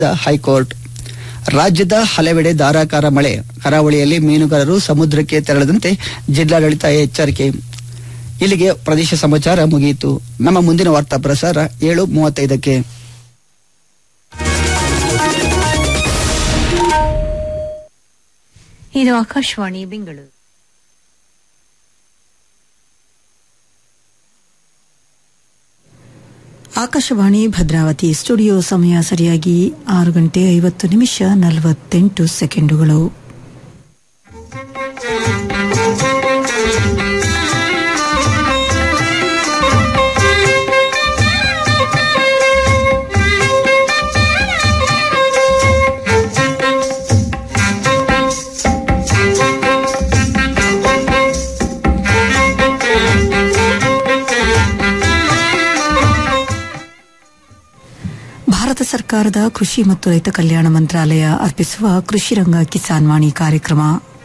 high court ರಾಜ್ಯದ ಹಲವೆಡೆ ಧಾರಾಕಾರ ಮಳೆ ಕರಾವಳಿಯಲ್ಲಿ ಮೀನುಗಾರರು ಸಮುದ್ರಕ್ಕೆ ತೆರಳದಂತೆ ಜಿಲ್ಲಾಡಳಿತ ಎಚ್ಚರಿಕೆ ಇಲ್ಲಿಗೆ ಪ್ರದೇಶ ಸಮಾಚಾರ ಮುಗಿಯಿತು ನಮ್ಮ ಮುಂದಿನ ವಾರ್ತಾ ಪ್ರಸಾರ ಏಳು ಮೂವತ್ತೈದಕ್ಕೆ ಇದು ಆಕಾಶವಾಣಿ ಬೆಂಗಳೂರು ಆಕಾಶವಾಣಿ ಭದ್ರಾವತಿ ಸ್ಟುಡಿಯೋ ಸಮಯ ಸರಿಯಾಗಿ ಆರು ಗಂಟೆ ಐವತ್ತು ನಿಮಿಷ ನಲವತ್ತೆಂಟು ಸೆಕೆಂಡುಗಳು ಭಾರತ ಸರ್ಕಾರದ ಕೃಷಿ ಮತ್ತು ರೈತ ಕಲ್ಯಾಣ ಮಂತ್ರಾಲಯ ಅರ್ಪಿಸುವ ಕೃಷಿ ರಂಗ ಕಿಸಾನ್ ವಾಣಿ ಕಾರ್ಯಕ್ರಮ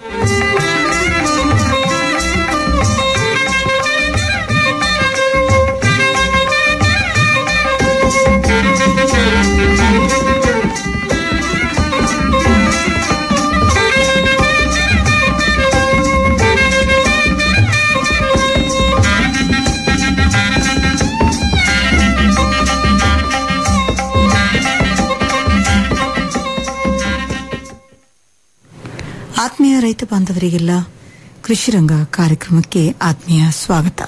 ಆತ್ಮೀಯ ರೈತ ಬಾಂಧವರಿಗೆಲ್ಲ ಕೃಷಿ ರಂಗ ಕಾರ್ಯಕ್ರಮಕ್ಕೆ ಆತ್ಮೀಯ ಸ್ವಾಗತ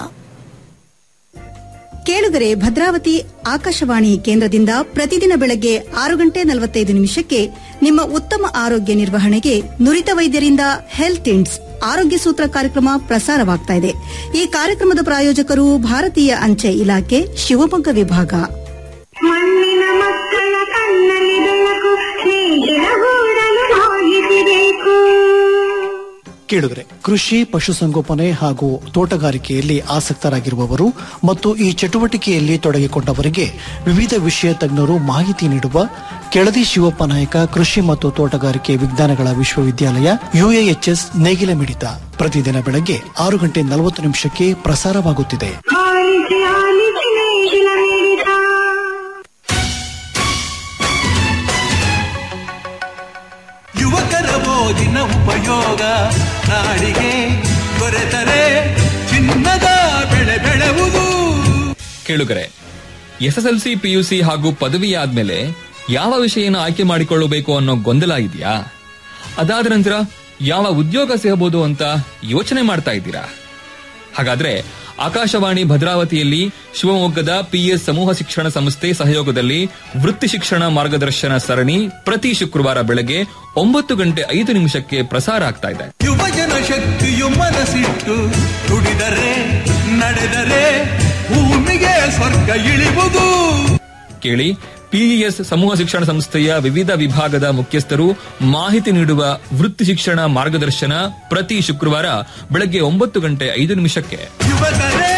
ಕೇಳುಗರೆ ಭದ್ರಾವತಿ ಆಕಾಶವಾಣಿ ಕೇಂದ್ರದಿಂದ ಪ್ರತಿದಿನ ಬೆಳಗ್ಗೆ ಆರು ಗಂಟೆ ನಲವತ್ತೈದು ನಿಮಿಷಕ್ಕೆ ನಿಮ್ಮ ಉತ್ತಮ ಆರೋಗ್ಯ ನಿರ್ವಹಣೆಗೆ ನುರಿತ ವೈದ್ಯರಿಂದ ಹೆಲ್ತ್ ಇಂಡ್ಸ್ ಆರೋಗ್ಯ ಸೂತ್ರ ಕಾರ್ಯಕ್ರಮ ಪ್ರಸಾರವಾಗ್ತಾ ಇದೆ ಈ ಕಾರ್ಯಕ್ರಮದ ಪ್ರಾಯೋಜಕರು ಭಾರತೀಯ ಅಂಚೆ ಇಲಾಖೆ ಶಿವಮೊಗ್ಗ ವಿಭಾಗ ಮಣ್ಣಿನ ಮಕ್ಕಳ ಕಣ್ಣಲ್ಲಿ ಬೆಳಕು ಸ್ನೇಹಿತರ ಗೂಡಲು ಸಾಗಿಸಬೇಕು ಕೇಳಿದ್ರೆ ಕೃಷಿ ಪಶುಸಂಗೋಪನೆ ಹಾಗೂ ತೋಟಗಾರಿಕೆಯಲ್ಲಿ ಆಸಕ್ತರಾಗಿರುವವರು ಮತ್ತು ಈ ಚಟುವಟಿಕೆಯಲ್ಲಿ ತೊಡಗಿಕೊಂಡವರಿಗೆ ವಿವಿಧ ವಿಷಯ ತಜ್ಞರು ಮಾಹಿತಿ ನೀಡುವ ಕೆಳದಿ ಶಿವಪ್ಪ ನಾಯಕ ಕೃಷಿ ಮತ್ತು ತೋಟಗಾರಿಕೆ ವಿಜ್ಞಾನಗಳ ವಿಶ್ವವಿದ್ಯಾಲಯ ಯುಎಎಚ್ಎಸ್ ನೇಗಿಲ ಮಿಡಿತ ಪ್ರತಿದಿನ ಬೆಳಗ್ಗೆ ಆರು ಗಂಟೆ ನಲವತ್ತು ನಿಮಿಷಕ್ಕೆ ಪ್ರಸಾರವಾಗುತ್ತಿದೆ ಆಲಿಸಿ ಆಲಿಸಿ ನೇಗಿಲ ಮಿಡಿತ ಯುವಕರ ಓದಿನ ಉಪಯೋಗ ನಾಡಿಗೆ ದೊರೆತರೆ ಚಿನ್ನದ ಬೆಳೆ ಬೆಳೆವುದು ಕೇಳುಗರೆ ಎಸ್ಎಸ್ಎಲ್ಸಿ ಪಿಯುಸಿ ಹಾಗೂ ಪದವಿ ಆದ್ಮೇಲೆ ಯಾವ ವಿಷಯನ ಆಯ್ಕೆ ಮಾಡಿಕೊಳ್ಳಬೇಕು ಅನ್ನೋ ಗೊಂದಲ ಇದೆಯಾ ಅದಾದ ನಂತರ ಯಾವ ಉದ್ಯೋಗ ಸಿಗಬಹುದು ಅಂತ ಯೋಚನೆ ಮಾಡ್ತಾ ಇದ್ದೀರಾ ಹಾಗಾದ್ರೆ ಆಕಾಶವಾಣಿ ಭದ್ರಾವತಿಯಲ್ಲಿ ಶಿವಮೊಗ್ಗದ ಪಿಎಸ್ ಸಮೂಹ ಶಿಕ್ಷಣ ಸಂಸ್ಥೆ ಸಹಯೋಗದಲ್ಲಿ ವೃತ್ತಿ ಶಿಕ್ಷಣ ಮಾರ್ಗದರ್ಶನ ಸರಣಿ ಪ್ರತಿ ಶುಕ್ರವಾರ ಬೆಳಗ್ಗೆ ಒಂಬತ್ತು ಗಂಟೆ ಐದು ನಿಮಿಷಕ್ಕೆ ಪ್ರಸಾರ ಆಗ್ತಾ ಇದೆ ಯುವಜನ ಶಕ್ತಿಯು ಮನಸ್ಸಿಟ್ಟು ದುಡಿದರೆ ನಡೆದರೆ ಭೂಮಿಗೆ ಸ್ವರ್ಗ ಇಳಿವುದು ಕೇಳಿ ಪಿಇಎಸ್ ಸಮೂಹ ಶಿಕ್ಷಣ ಸಂಸ್ಥೆಯ ವಿವಿಧ ವಿಭಾಗದ ಮುಖ್ಯಸ್ಥರು ಮಾಹಿತಿ ನೀಡುವ ವೃತ್ತಿ ಶಿಕ್ಷಣ ಮಾರ್ಗದರ್ಶನ ಪ್ರತಿ ಶುಕ್ರವಾರ ಬೆಳಗ್ಗೆ ಒಂಬತ್ತು ಗಂಟೆ ಐದು ನಿಮಿಷಕ್ಕೆ ಯುವಕರೇ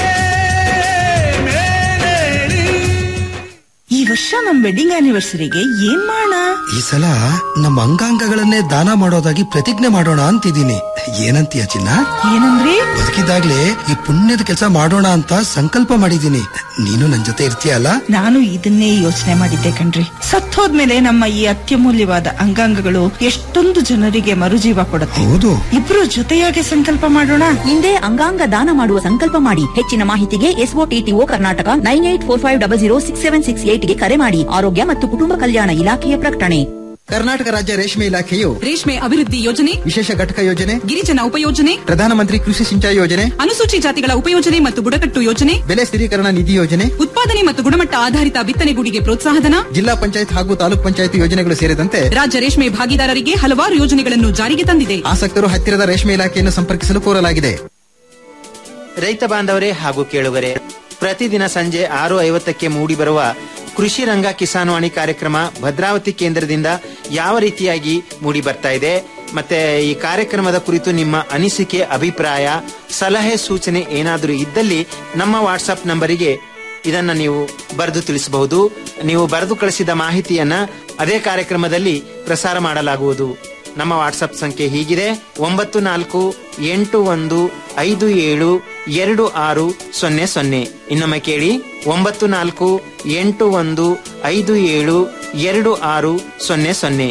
ಮೇಲೇಳಿ ಈ ವರ್ಷ ನಮ್ ವೆಡ್ಡಿಂಗ್ ಆನಿವರ್ಸರಿಗೆ ಏನ್ ಮಾಡೋಣ ಈ ಸಲ ನಮ್ಮ ಅಂಗಾಂಗಗಳನ್ನೇ ದಾನ ಮಾಡೋದಾಗಿ ಪ್ರತಿಜ್ಞೆ ಮಾಡೋಣ ಅಂತಿದ್ದೀನಿ ಏನಂತೀಯ ಚಿನ್ನ ಏನಂದ್ರಿ ಬದುಕಿದಾಗ್ಲೇ ಈ ಪುಣ್ಯದ ಕೆಲಸ ಮಾಡೋಣ ಅಂತ ಸಂಕಲ್ಪ ಮಾಡಿದ್ದೀನಿ ನೀನು ನನ್ ಜೊತೆ ಇರ್ತೀಯಲ್ಲ ನಾನು ಇದನ್ನೇ ಯೋಚನೆ ಮಾಡಿದ್ದೆ ಕಣ್ರಿ ಸತ್ತೋದ್ಮೇಲೆ ನಮ್ಮ ಈ ಅತ್ಯಮೂಲ್ಯವಾದ ಅಂಗಾಂಗಗಳು ಎಷ್ಟೊಂದು ಜನರಿಗೆ ಮರುಜೀವ ಕೊಡುತ್ತೆ ಹೌದು ಇಬ್ರು ಜೊತೆಯಾಗಿ ಸಂಕಲ್ಪ ಮಾಡೋಣ ಹಿಂದೆ ಅಂಗಾಂಗ ದಾನ ಮಾಡುವ ಸಂಕಲ್ಪ ಮಾಡಿ ಹೆಚ್ಚಿನ ಮಾಹಿತಿಗೆ ಎಸ್ಒಟಿಟಿಒ Karnataka nine eight four five double zero six seven six ಏಟ್ಗೆ ಕರೆ ಮಾಡಿ ಆರೋಗ್ಯ ಮತ್ತು ಕುಟುಂಬ ಕಲ್ಯಾಣ ಇಲಾಖೆಯ ಪ್ರಕಟಣೆ ಕರ್ನಾಟಕ ರಾಜ್ಯ ರೇಷ್ಮೆ ಇಲಾಖೆಯು ರೇಷ್ಮೆ ಅಭಿವೃದ್ಧಿ ಯೋಜನೆ ವಿಶೇಷ ಘಟಕ ಯೋಜನೆ ಗಿರಿಜನ ಉಪಯೋಜನೆ ಪ್ರಧಾನಮಂತ್ರಿ ಕೃಷಿ ಸಿಂಚಾಯಿ ಯೋಜನೆ ಅನುಸೂಚಿ ಜಾತಿಗಳ ಉಪಯೋಜನೆ ಮತ್ತು ಬುಡಕಟ್ಟು ಯೋಜನೆ ಬೆಲೆ ಸ್ಥಿರೀಕರಣ ನಿಧಿ ಯೋಜನೆ ಉತ್ಪಾದನೆ ಮತ್ತು ಗುಣಮಟ್ಟ ಆಧಾರಿತ ಬಿತ್ತನೆಗೂಡಿಗೆ ಪ್ರೋತ್ಸಾಹಧನ ಜಿಲ್ಲಾ ಪಂಚಾಯತ್ ಹಾಗೂ ತಾಲೂಕ್ ಪಂಚಾಯತ್ ಯೋಜನೆಗಳು ಸೇರಿದಂತೆ ರಾಜ್ಯ ರೇಷ್ಮೆ ಭಾಗಿದಾರರಿಗೆ ಹಲವಾರು ಯೋಜನೆಗಳನ್ನು ಜಾರಿಗೆ ತಂದಿದೆ ಆಸಕ್ತರು ಹತ್ತಿರದ ರೇಷ್ಮೆ ಇಲಾಖೆಯನ್ನು ಸಂಪರ್ಕಿಸಲು ಕೋರಲಾಗಿದೆ ರೈತ ಬಾಂಧವರೇ ಹಾಗೂ ಕೇಳುಗರೆ ಪ್ರತಿದಿನ ಸಂಜೆ ಆರು ಐವತ್ತಕ್ಕೆ ಮೂಡಿಬರುವ ಕೃಷಿ ರಂಗ ಕಿಸಾನ್ ವಾಣಿ ಕಾರ್ಯಕ್ರಮ ಭದ್ರಾವತಿ ಕೇಂದ್ರದಿಂದ ಯಾವ ರೀತಿಯಾಗಿ ಮೂಡಿ ಬರ್ತಾ ಇದೆ ಮತ್ತೆ ಈ ಕಾರ್ಯಕ್ರಮದ ಕುರಿತು ನಿಮ್ಮ ಅನಿಸಿಕೆ ಅಭಿಪ್ರಾಯ ಸಲಹೆ ಸೂಚನೆ ಏನಾದರೂ ಇದ್ದಲ್ಲಿ ನಮ್ಮ ವಾಟ್ಸಪ್ ನಂಬರಿಗೆ ಇದನ್ನ ನೀವು ಬರೆದು ತಿಳಿಸಬಹುದು ನೀವು ಬರೆದು ಕಳಿಸಿದ ಮಾಹಿತಿಯನ್ನ ಅದೇ ಕಾರ್ಯಕ್ರಮದಲ್ಲಿ ಪ್ರಸಾರ ಮಾಡಲಾಗುವುದು ನಮ್ಮ ವಾಟ್ಸಪ್ ಸಂಖ್ಯೆ ಹೀಗಿದೆ ಒಂಬತ್ತು ನಾಲ್ಕು ಎಂಟು ಒಂದು ಐದು ಏಳು ಎರಡು ಆರು ಸೊನ್ನೆ ಸೊನ್ನೆ ಇನ್ನೊಮ್ಮೆ ಕೇಳಿ ಒಂಬತ್ತು ನಾಲ್ಕು ಎಂಟು ಒಂದು ಐದು ಏಳು ಎರಡು ಆರು ಸೊನ್ನೆ ಸೊನ್ನೆ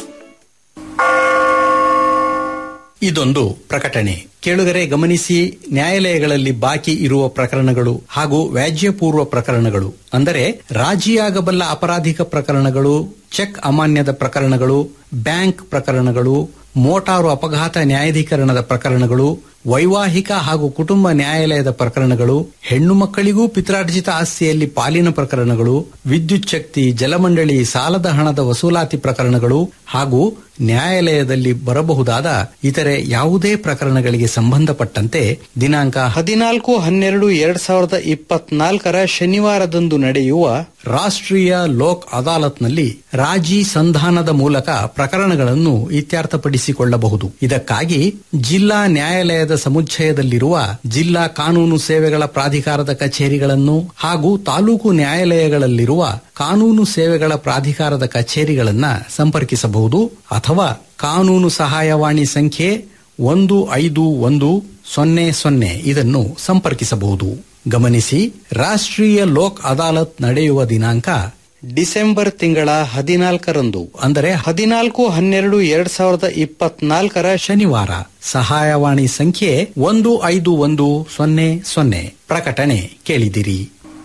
ಇದೊಂದು ಪ್ರಕಟಣೆ ಕೇಳುಗರೆ ಗಮನಿಸಿ ನ್ಯಾಯಾಲಯಗಳಲ್ಲಿ ಬಾಕಿ ಇರುವ ಪ್ರಕರಣಗಳು ಹಾಗೂ ವ್ಯಾಜ್ಯಪೂರ್ವ ಪ್ರಕರಣಗಳು ಅಂದರೆ ರಾಜಿಯಾಗಬಲ್ಲ ಅಪರಾಧಿಕ ಪ್ರಕರಣಗಳು ಚೆಕ್ ಅಮಾನ್ಯದ ಪ್ರಕರಣಗಳು ಬ್ಯಾಂಕ್ ಪ್ರಕರಣಗಳು ಮೋಟಾರು ಅಪಘಾತ ನ್ಯಾಯಾಧೀಕರಣದ ಪ್ರಕರಣಗಳು ವೈವಾಹಿಕ ಹಾಗೂ ಕುಟುಂಬ ನ್ಯಾಯಾಲಯದ ಪ್ರಕರಣಗಳು ಹೆಣ್ಣು ಮಕ್ಕಳಿಗೂ ಪಿತ್ರಾರ್ಜಿತ ಆಸ್ತಿಯಲ್ಲಿ ಪಾಲಿನ ಪ್ರಕರಣಗಳು ವಿದ್ಯುತ್ ಶಕ್ತಿ ಜಲಮಂಡಳಿ ಸಾಲದ ಹಣದ ವಸೂಲಾತಿ ಪ್ರಕರಣಗಳು ಹಾಗೂ ನ್ಯಾಯಾಲಯದಲ್ಲಿ ಬರಬಹುದಾದ ಇತರೆ ಯಾವುದೇ ಪ್ರಕರಣಗಳಿಗೆ ಸಂಬಂಧಪಟ್ಟಂತೆ ದಿನಾಂಕ ಹದಿನಾಲ್ಕು ಹನ್ನೆರಡು ಎರಡ್ ಸಾವಿರದ ಇಪ್ಪತ್ನಾಲ್ಕರ ಶನಿವಾರದಂದು ನಡೆಯುವ ರಾಷ್ಟ್ರೀಯ ಲೋಕ್ ಅದಾಲತ್ನಲ್ಲಿ ರಾಜಿ ಸಂಧಾನದ ಮೂಲಕ ಪ್ರಕರಣಗಳನ್ನು ಇತ್ಯರ್ಥಪಡಿಸಿಕೊಳ್ಳಬಹುದು ಇದಕ್ಕಾಗಿ ಜಿಲ್ಲಾ ನ್ಯಾಯಾಲಯದ ಸಮುಚ್ಚಯದಲ್ಲಿರುವ ಜಿಲ್ಲಾ ಕಾನೂನು ಸೇವೆಗಳ ಪ್ರಾಧಿಕಾರದ ಕಚೇರಿಗಳನ್ನು ಹಾಗೂ ತಾಲೂಕು ನ್ಯಾಯಾಲಯಗಳಲ್ಲಿರುವ ಕಾನೂನು ಸೇವೆಗಳ ಪ್ರಾಧಿಕಾರದ ಕಚೇರಿಗಳನ್ನ ಸಂಪರ್ಕಿಸಬಹುದು ಅಥವಾ ಕಾನೂನು ಸಹಾಯವಾಣಿ ಸಂಖ್ಯೆ ಒಂದು ಐದು ಒಂದು ಸೊನ್ನೆ ಸೊನ್ನೆ ಇದನ್ನು ಸಂಪರ್ಕಿಸಬಹುದು ಗಮನಿಸಿ ರಾಷ್ಟ್ರೀಯ ಲೋಕ್ ಅದಾಲತ್ ನಡೆಯುವ ದಿನಾಂಕ ಡಿಸೆಂಬರ್ ತಿಂಗಳ ಹದಿನಾಲ್ಕರಂದು ಅಂದರೆ ಹದಿನಾಲ್ಕು ಹನ್ನೆರಡು ಎರಡ್ ಸಾವಿರದ ಇಪ್ಪತ್ನಾಲ್ಕರ ಶನಿವಾರ ಸಹಾಯವಾಣಿ ಸಂಖ್ಯೆ ಒಂದು ಐದು ಒಂದು ಸೊನ್ನೆ ಸೊನ್ನೆ ಪ್ರಕಟಣೆ ಕೇಳಿದಿರಿ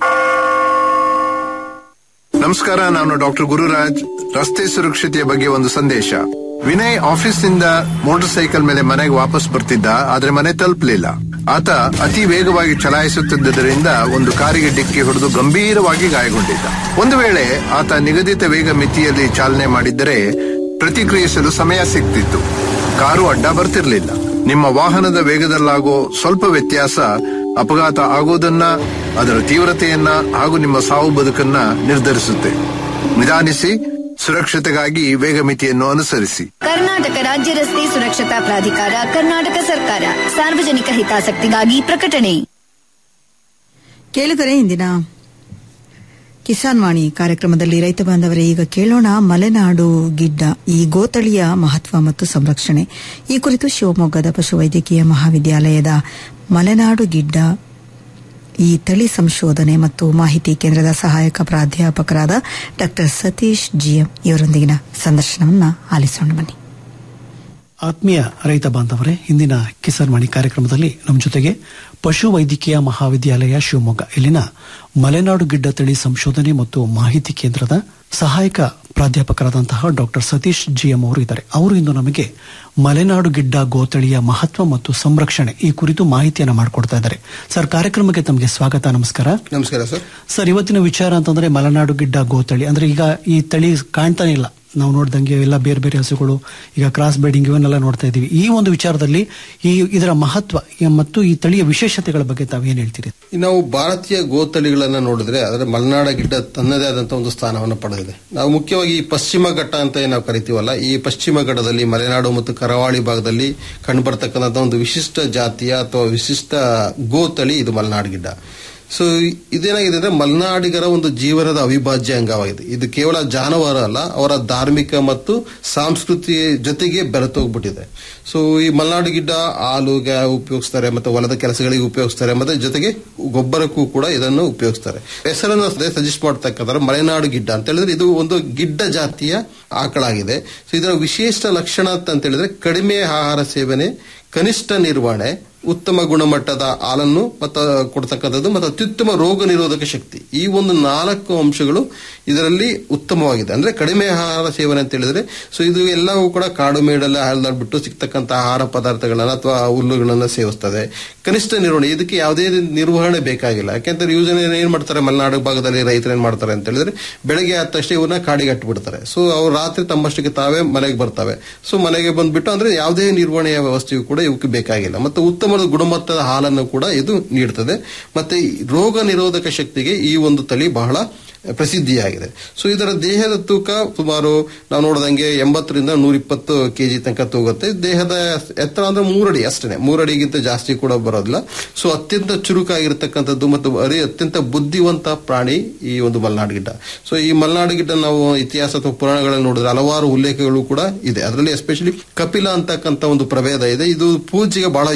ನಮಸ್ಕಾರ ನಾನು ಡಾಕ್ಟರ್ ಗುರುರಾಜ್ ರಸ್ತೆ ಸುರಕ್ಷತೆಯ ಬಗ್ಗೆ ಒಂದು ಸಂದೇಶ ವಿನಯ್ ಆಫೀಸ್ನಿಂದ ಮೋಟಾರ್ ಸೈಕಲ್ ಮೇಲೆ ಮನೆಗೆ ವಾಪಸ್ ಬರ್ತಿದ್ದ ಆದ್ರೆ ಮನೆ ತಲುಪಲಿಲ್ಲ ಆತ ಅತಿ ವೇಗವಾಗಿ ಚಲಾಯಿಸುತ್ತಿದ್ದರಿಂದ ಒಂದು ಕಾರಿಗೆ ಡಿಕ್ಕಿ ಹೊಡೆದು ಗಂಭೀರವಾಗಿ ಗಾಯಗೊಂಡಿದ್ದ ಒಂದು ವೇಳೆ ಆತ ನಿಗದಿತ ವೇಗ ಮಿತಿಯಲ್ಲಿ ಚಾಲನೆ ಮಾಡಿದ್ದರೆ ಪ್ರತಿಕ್ರಿಯಿಸಲು ಸಮಯ ಸಿಗ್ತಿತ್ತು ಕಾರು ಅಡ್ಡ ಬರ್ತಿರ್ಲಿಲ್ಲ ನಿಮ್ಮ ವಾಹನದ ವೇಗದಲ್ಲಾಗೋ ಸ್ವಲ್ಪ ವ್ಯತ್ಯಾಸ ಅಪಘಾತ ಆಗೋದನ್ನ ಅದರ ತೀವ್ರತೆಯನ್ನ ಹಾಗೂ ನಿಮ್ಮ ಸಾವು ಬದುಕನ್ನ ನಿರ್ಧರಿಸುತ್ತೆ ನಿಧಾನಿಸಿ ಸುರಕ್ಷತೆಗಾಗಿ ವೇಗ ಮಿತಿಯನ್ನು ಅನುಸರಿಸಿ ಕರ್ನಾಟಕ ರಾಜ್ಯ ರಸ್ತೆ ಸುರಕ್ಷತಾ ಪ್ರಾಧಿಕಾರ ಕರ್ನಾಟಕ ಸರ್ಕಾರ ಸಾರ್ವಜನಿಕ ಹಿತಾಸಕ್ತಿಗಾಗಿ ಪ್ರಕಟಣೆ ಕೇಳಿದರೆ ಇಂದಿನ ಕಿಸಾನ್ ವಾಣಿ ಕಾರ್ಯಕ್ರಮದಲ್ಲಿ ರೈತ ಬಾಂಧವರೇ ಈಗ ಕೇಳೋಣ ಮಲೆನಾಡು ಗಿಡ್ಡ ಈ ಗೋತಳಿಯ ಮಹತ್ವ ಮತ್ತು ಸಂರಕ್ಷಣೆ ಈ ಕುರಿತು ಶಿವಮೊಗ್ಗದ ಪಶುವೈದ್ಯಕೀಯ ಮಹಾವಿದ್ಯಾಲಯದ ಮಲೆನಾಡು ಗಿಡ್ಡ ಈ ತಳಿ ಸಂಶೋಧನೆ ಮತ್ತು ಮಾಹಿತಿ ಕೇಂದ್ರದ ಸಹಾಯಕ ಪ್ರಾಧ್ಯಾಪಕರಾದ ಡಾ ಸತೀಶ್ ಜಿಎಂ ಇವರೊಂದಿಗಿನ ಸಂದರ್ಶನವನ್ನ ಆಲಿಸೋಣ ಬನ್ನಿ ಆತ್ಮೀಯ ರೈತ ಬಾಂಧವರೇ ಇಂದಿನ ಕಿಸಾನ್ ವಾಣಿ ಕಾರ್ಯಕ್ರಮದಲ್ಲಿ ನಮ್ಮ ಜೊತೆಗೆ ಪಶು ವೈದ್ಯಕೀಯ ಮಹಾವಿದ್ಯಾಲಯ ಶಿವಮೊಗ್ಗ ಇಲ್ಲಿನ ಮಲೆನಾಡು ಗಿಡ್ಡ ತಳಿ ಸಂಶೋಧನೆ ಮತ್ತು ಮಾಹಿತಿ ಕೇಂದ್ರದ ಸಹಾಯಕ ಪ್ರಾಧ್ಯಾಪಕರಾದಂತಹ ಡಾಕ್ಟರ್ ಸತೀಶ್ ಜಿಎಂ ಅವರು ಇದ್ದಾರೆ ಅವರು ಇಂದು ನಮಗೆ ಮಲೆನಾಡು ಗಿಡ್ಡ ಗೋತಳಿಯ ಮಹತ್ವ ಮತ್ತು ಸಂರಕ್ಷಣೆ ಈ ಕುರಿತು ಮಾಹಿತಿಯನ್ನು ಮಾಡಿಕೊಡ್ತಾ ಇದ್ದಾರೆ ಸರ್ ಕಾರ್ಯಕ್ರಮಕ್ಕೆ ತಮಗೆ ಸ್ವಾಗತ ನಮಸ್ಕಾರ ನಮಸ್ಕಾರ ಸರ್ ಸರ್ ಇವತ್ತಿನ ವಿಚಾರ ಅಂತಂದ್ರೆ ಮಲೆನಾಡು ಗಿಡ್ಡ ಗೋತಳಿ ಅಂದ್ರೆ ಈಗ ಈ ತಳಿ ಕಾಣ್ತಾನೆ ಇಲ್ಲ ನಾವು ನೋಡ್ದಂಗೆ ಎಲ್ಲ ಬೇರೆ ಬೇರೆ ಹಸುಗಳು ಈಗ ಕ್ರಾಸ್ ಬ್ರೀಡಿಂಗ್ ಇವನ್ನೆಲ್ಲ ನೋಡ್ತಾ ಇದೀವಿ ಈ ಒಂದು ವಿಚಾರದಲ್ಲಿ ಈ ಇದರ ಮಹತ್ವ ಮತ್ತು ಈ ತಳಿಯ ವಿಶೇಷತೆಗಳ ಬಗ್ಗೆ ತಾವೇನ್ ಹೇಳ್ತೀರಿ ನಾವು ಭಾರತೀಯ ಗೋತಳಿಗಳನ್ನ ನೋಡಿದ್ರೆ ಅದರ ಮಲೆನಾಡ ಗಿಡ್ಡ ತನ್ನದೇ ಆದಂತಹ ಒಂದು ಸ್ಥಾನವನ್ನು ಪಡೆದಿದೆ ನಾವು ಮುಖ್ಯವಾಗಿ ಈ ಪಶ್ಚಿಮ ಘಟ್ಟ ಅಂತ ಏನ್ ನಾವು ಕರಿತೀವಲ್ಲ ಈ ಪಶ್ಚಿಮ ಘಟ್ಟದಲ್ಲಿ ಮಲೆನಾಡು ಮತ್ತು ಕರಾವಳಿ ಭಾಗದಲ್ಲಿ ಕಂಡುಬರ್ತಕ್ಕಂಥ ಒಂದು ವಿಶಿಷ್ಟ ಜಾತಿಯ ಅಥವಾ ವಿಶಿಷ್ಟ ಗೋತಳಿ ಇದು ಮಲೆನಾಡು ಗಿಡ್ಡ ಸೊ ಇದೇನಾಗಿದೆ ಅಂದ್ರೆ ಮಲೆನಾಡಿಗರ ಒಂದು ಜೀವನದ ಅವಿಭಾಜ್ಯ ಅಂಗವಾಗಿದೆ ಇದು ಕೇವಲ ಜಾನುವಾರು ಅಲ್ಲ ಅವರ ಧಾರ್ಮಿಕ ಮತ್ತು ಸಾಂಸ್ಕೃತಿ ಜೊತೆಗೆ ಬೆರೆತೋಗ್ಬಿಟ್ಟಿದೆ ಸೊ ಈ ಮಲೆನಾಡು ಗಿಡ್ಡ ಹಾಲುಗೆ ಉಪಯೋಗಿಸ್ತಾರೆ ಮತ್ತೆ ಹೊಲದ ಕೆಲಸಗಳಿಗೆ ಉಪಯೋಗಿಸ್ತಾರೆ ಮತ್ತೆ ಜೊತೆಗೆ ಗೊಬ್ಬರಕ್ಕೂ ಕೂಡ ಇದನ್ನು ಉಪಯೋಗಿಸ್ತಾರೆ ಹೆಸರನ್ನು ಸಜೆಸ್ಟ್ ಮಾಡ್ತಕ್ಕಂಥ ಮಲೆನಾಡು ಗಿಡ್ಡ ಅಂತ ಹೇಳಿದ್ರೆ ಇದು ಒಂದು ಗಿಡ್ಡ ಜಾತಿಯ ಆಕಳಾಗಿದೆ ಸೊ ಇದರ ವಿಶೇಷ ಲಕ್ಷಣ ಅಂತ ಹೇಳಿದ್ರೆ ಕಡಿಮೆ ಆಹಾರ ಸೇವನೆ ಕನಿಷ್ಠ ನಿರ್ವಹಣೆ ಉತ್ತಮ ಗುಣಮಟ್ಟದ ಹಾಲನ್ನು ಮತ್ತು ಕೊಡ್ತಕ್ಕಂಥದ್ದು ಮತ್ತು ಅತ್ಯುತ್ತಮ ರೋಗ ನಿರೋಧಕ ಶಕ್ತಿ ಈ ಒಂದು ನಾಲ್ಕು ಅಂಶಗಳು ಇದರಲ್ಲಿ ಉತ್ತಮವಾಗಿದೆ ಅಂದ್ರೆ ಕಡಿಮೆ ಆಹಾರ ಸೇವನೆ ಅಂತ ಹೇಳಿದ್ರೆ ಸೊ ಇದು ಎಲ್ಲವೂ ಕೂಡ ಕಾಡು ಮೇಡಲ್ಲ ಹಾಲ್ನಲ್ಲಿ ಬಿಟ್ಟು ಸಿಗ್ತಕ್ಕಂಥ ಆಹಾರ ಪದಾರ್ಥಗಳನ್ನ ಅಥವಾ ಹುಲ್ಲುಗಳನ್ನ ಸೇವಿಸ್ತದೆ ಕನಿಷ್ಠ ನಿರ್ವಹಣೆ ಇದಕ್ಕೆ ಯಾವುದೇ ನಿರ್ವಹಣೆ ಬೇಕಾಗಿಲ್ಲ ಯಾಕೆಂದ್ರೆ ಯೂಸನ್ ಏನ್ ಮಾಡ್ತಾರೆ ಮಲೆನಾಡು ಭಾಗದಲ್ಲಿ ರೈತರು ಏನ್ ಮಾಡ್ತಾರೆ ಅಂತ ಹೇಳಿದ್ರೆ ಬೆಳಗ್ಗೆ ಆದ ತಕ್ಷಣ ಇವನ್ನ ಕಾಡಿಗೆ ಬಿಡ್ತಾರೆ ಸೊ ಅವ್ರು ರಾತ್ರಿ ತಮ್ಮಷ್ಟಕ್ಕೆ ತಾವೇ ಮನೆಗೆ ಬರ್ತವೆ ಸೊ ಮನೆಗೆ ಬಂದ್ಬಿಟ್ಟು ಅಂದ್ರೆ ಯಾವುದೇ ನಿರ್ವಹಣೆಯ ವ್ಯವಸ್ಥೆಯು ಕೂಡ ಇವಕ್ಕೆ ಬೇಕಾಗಿಲ್ಲ ಮತ್ತು ಉತ್ತಮ ಗುಣಮಟ್ಟದ ಹಾಲನ್ನು ಕೂಡ ಇದು ನೀಡುತ್ತದೆ ಮತ್ತೆ ರೋಗ ನಿರೋಧಕ ಶಕ್ತಿಗೆ ಈ ಒಂದು ತಳಿ ಬಹಳ ಪ್ರಸಿದ್ಧಿಯಾಗಿದೆ ಸೊ ಇದರ ದೇಹದ ತೂಕ ಸುಮಾರು ನಾವು ನೋಡಿದಂಗೆ ಎಂಬತ್ತರಿಂದ ನೂರ ಇಪ್ಪತ್ತು ಕೆಜಿ ತನಕ ತೂಗುತ್ತೆ ದೇಹದ ಎತ್ತರ ಅಂದ್ರೆ ಮೂರಡಿ ಅಷ್ಟೇ ಮೂರಡಿಗಿಂತ ಜಾಸ್ತಿ ಕೂಡ ಬರೋದಿಲ್ಲ ಸೊ ಅತ್ಯಂತ ಚುರುಕಾಗಿರ್ತಕ್ಕಂಥದ್ದು ಮತ್ತು ಅರಿ ಅತ್ಯಂತ ಬುದ್ಧಿವಂತ ಪ್ರಾಣಿ ಈ ಒಂದು ಮಲೆನಾಡು ಗಿಡ್ಡ ಸೊ ಈ ಮಲೆನಾಡು ಗಿಡ್ಡ ನಾವು ಇತಿಹಾಸ ಅಥವಾ ಪುರಾಣಗಳಲ್ಲಿ ನೋಡಿದ್ರೆ ಹಲವಾರು ಉಲ್ಲೇಖಗಳು ಕೂಡ ಇದೆ ಅದರಲ್ಲಿ ಎಸ್ಪೆಷಲಿ ಕಪಿಲ ಅಂತಕ್ಕಂಥ ಒಂದು ಪ್ರಭೇದ ಇದೆ ಇದು ಪೂಜೆಗೆ ಬಹಳ ಯೋಗ್ಯವಾದ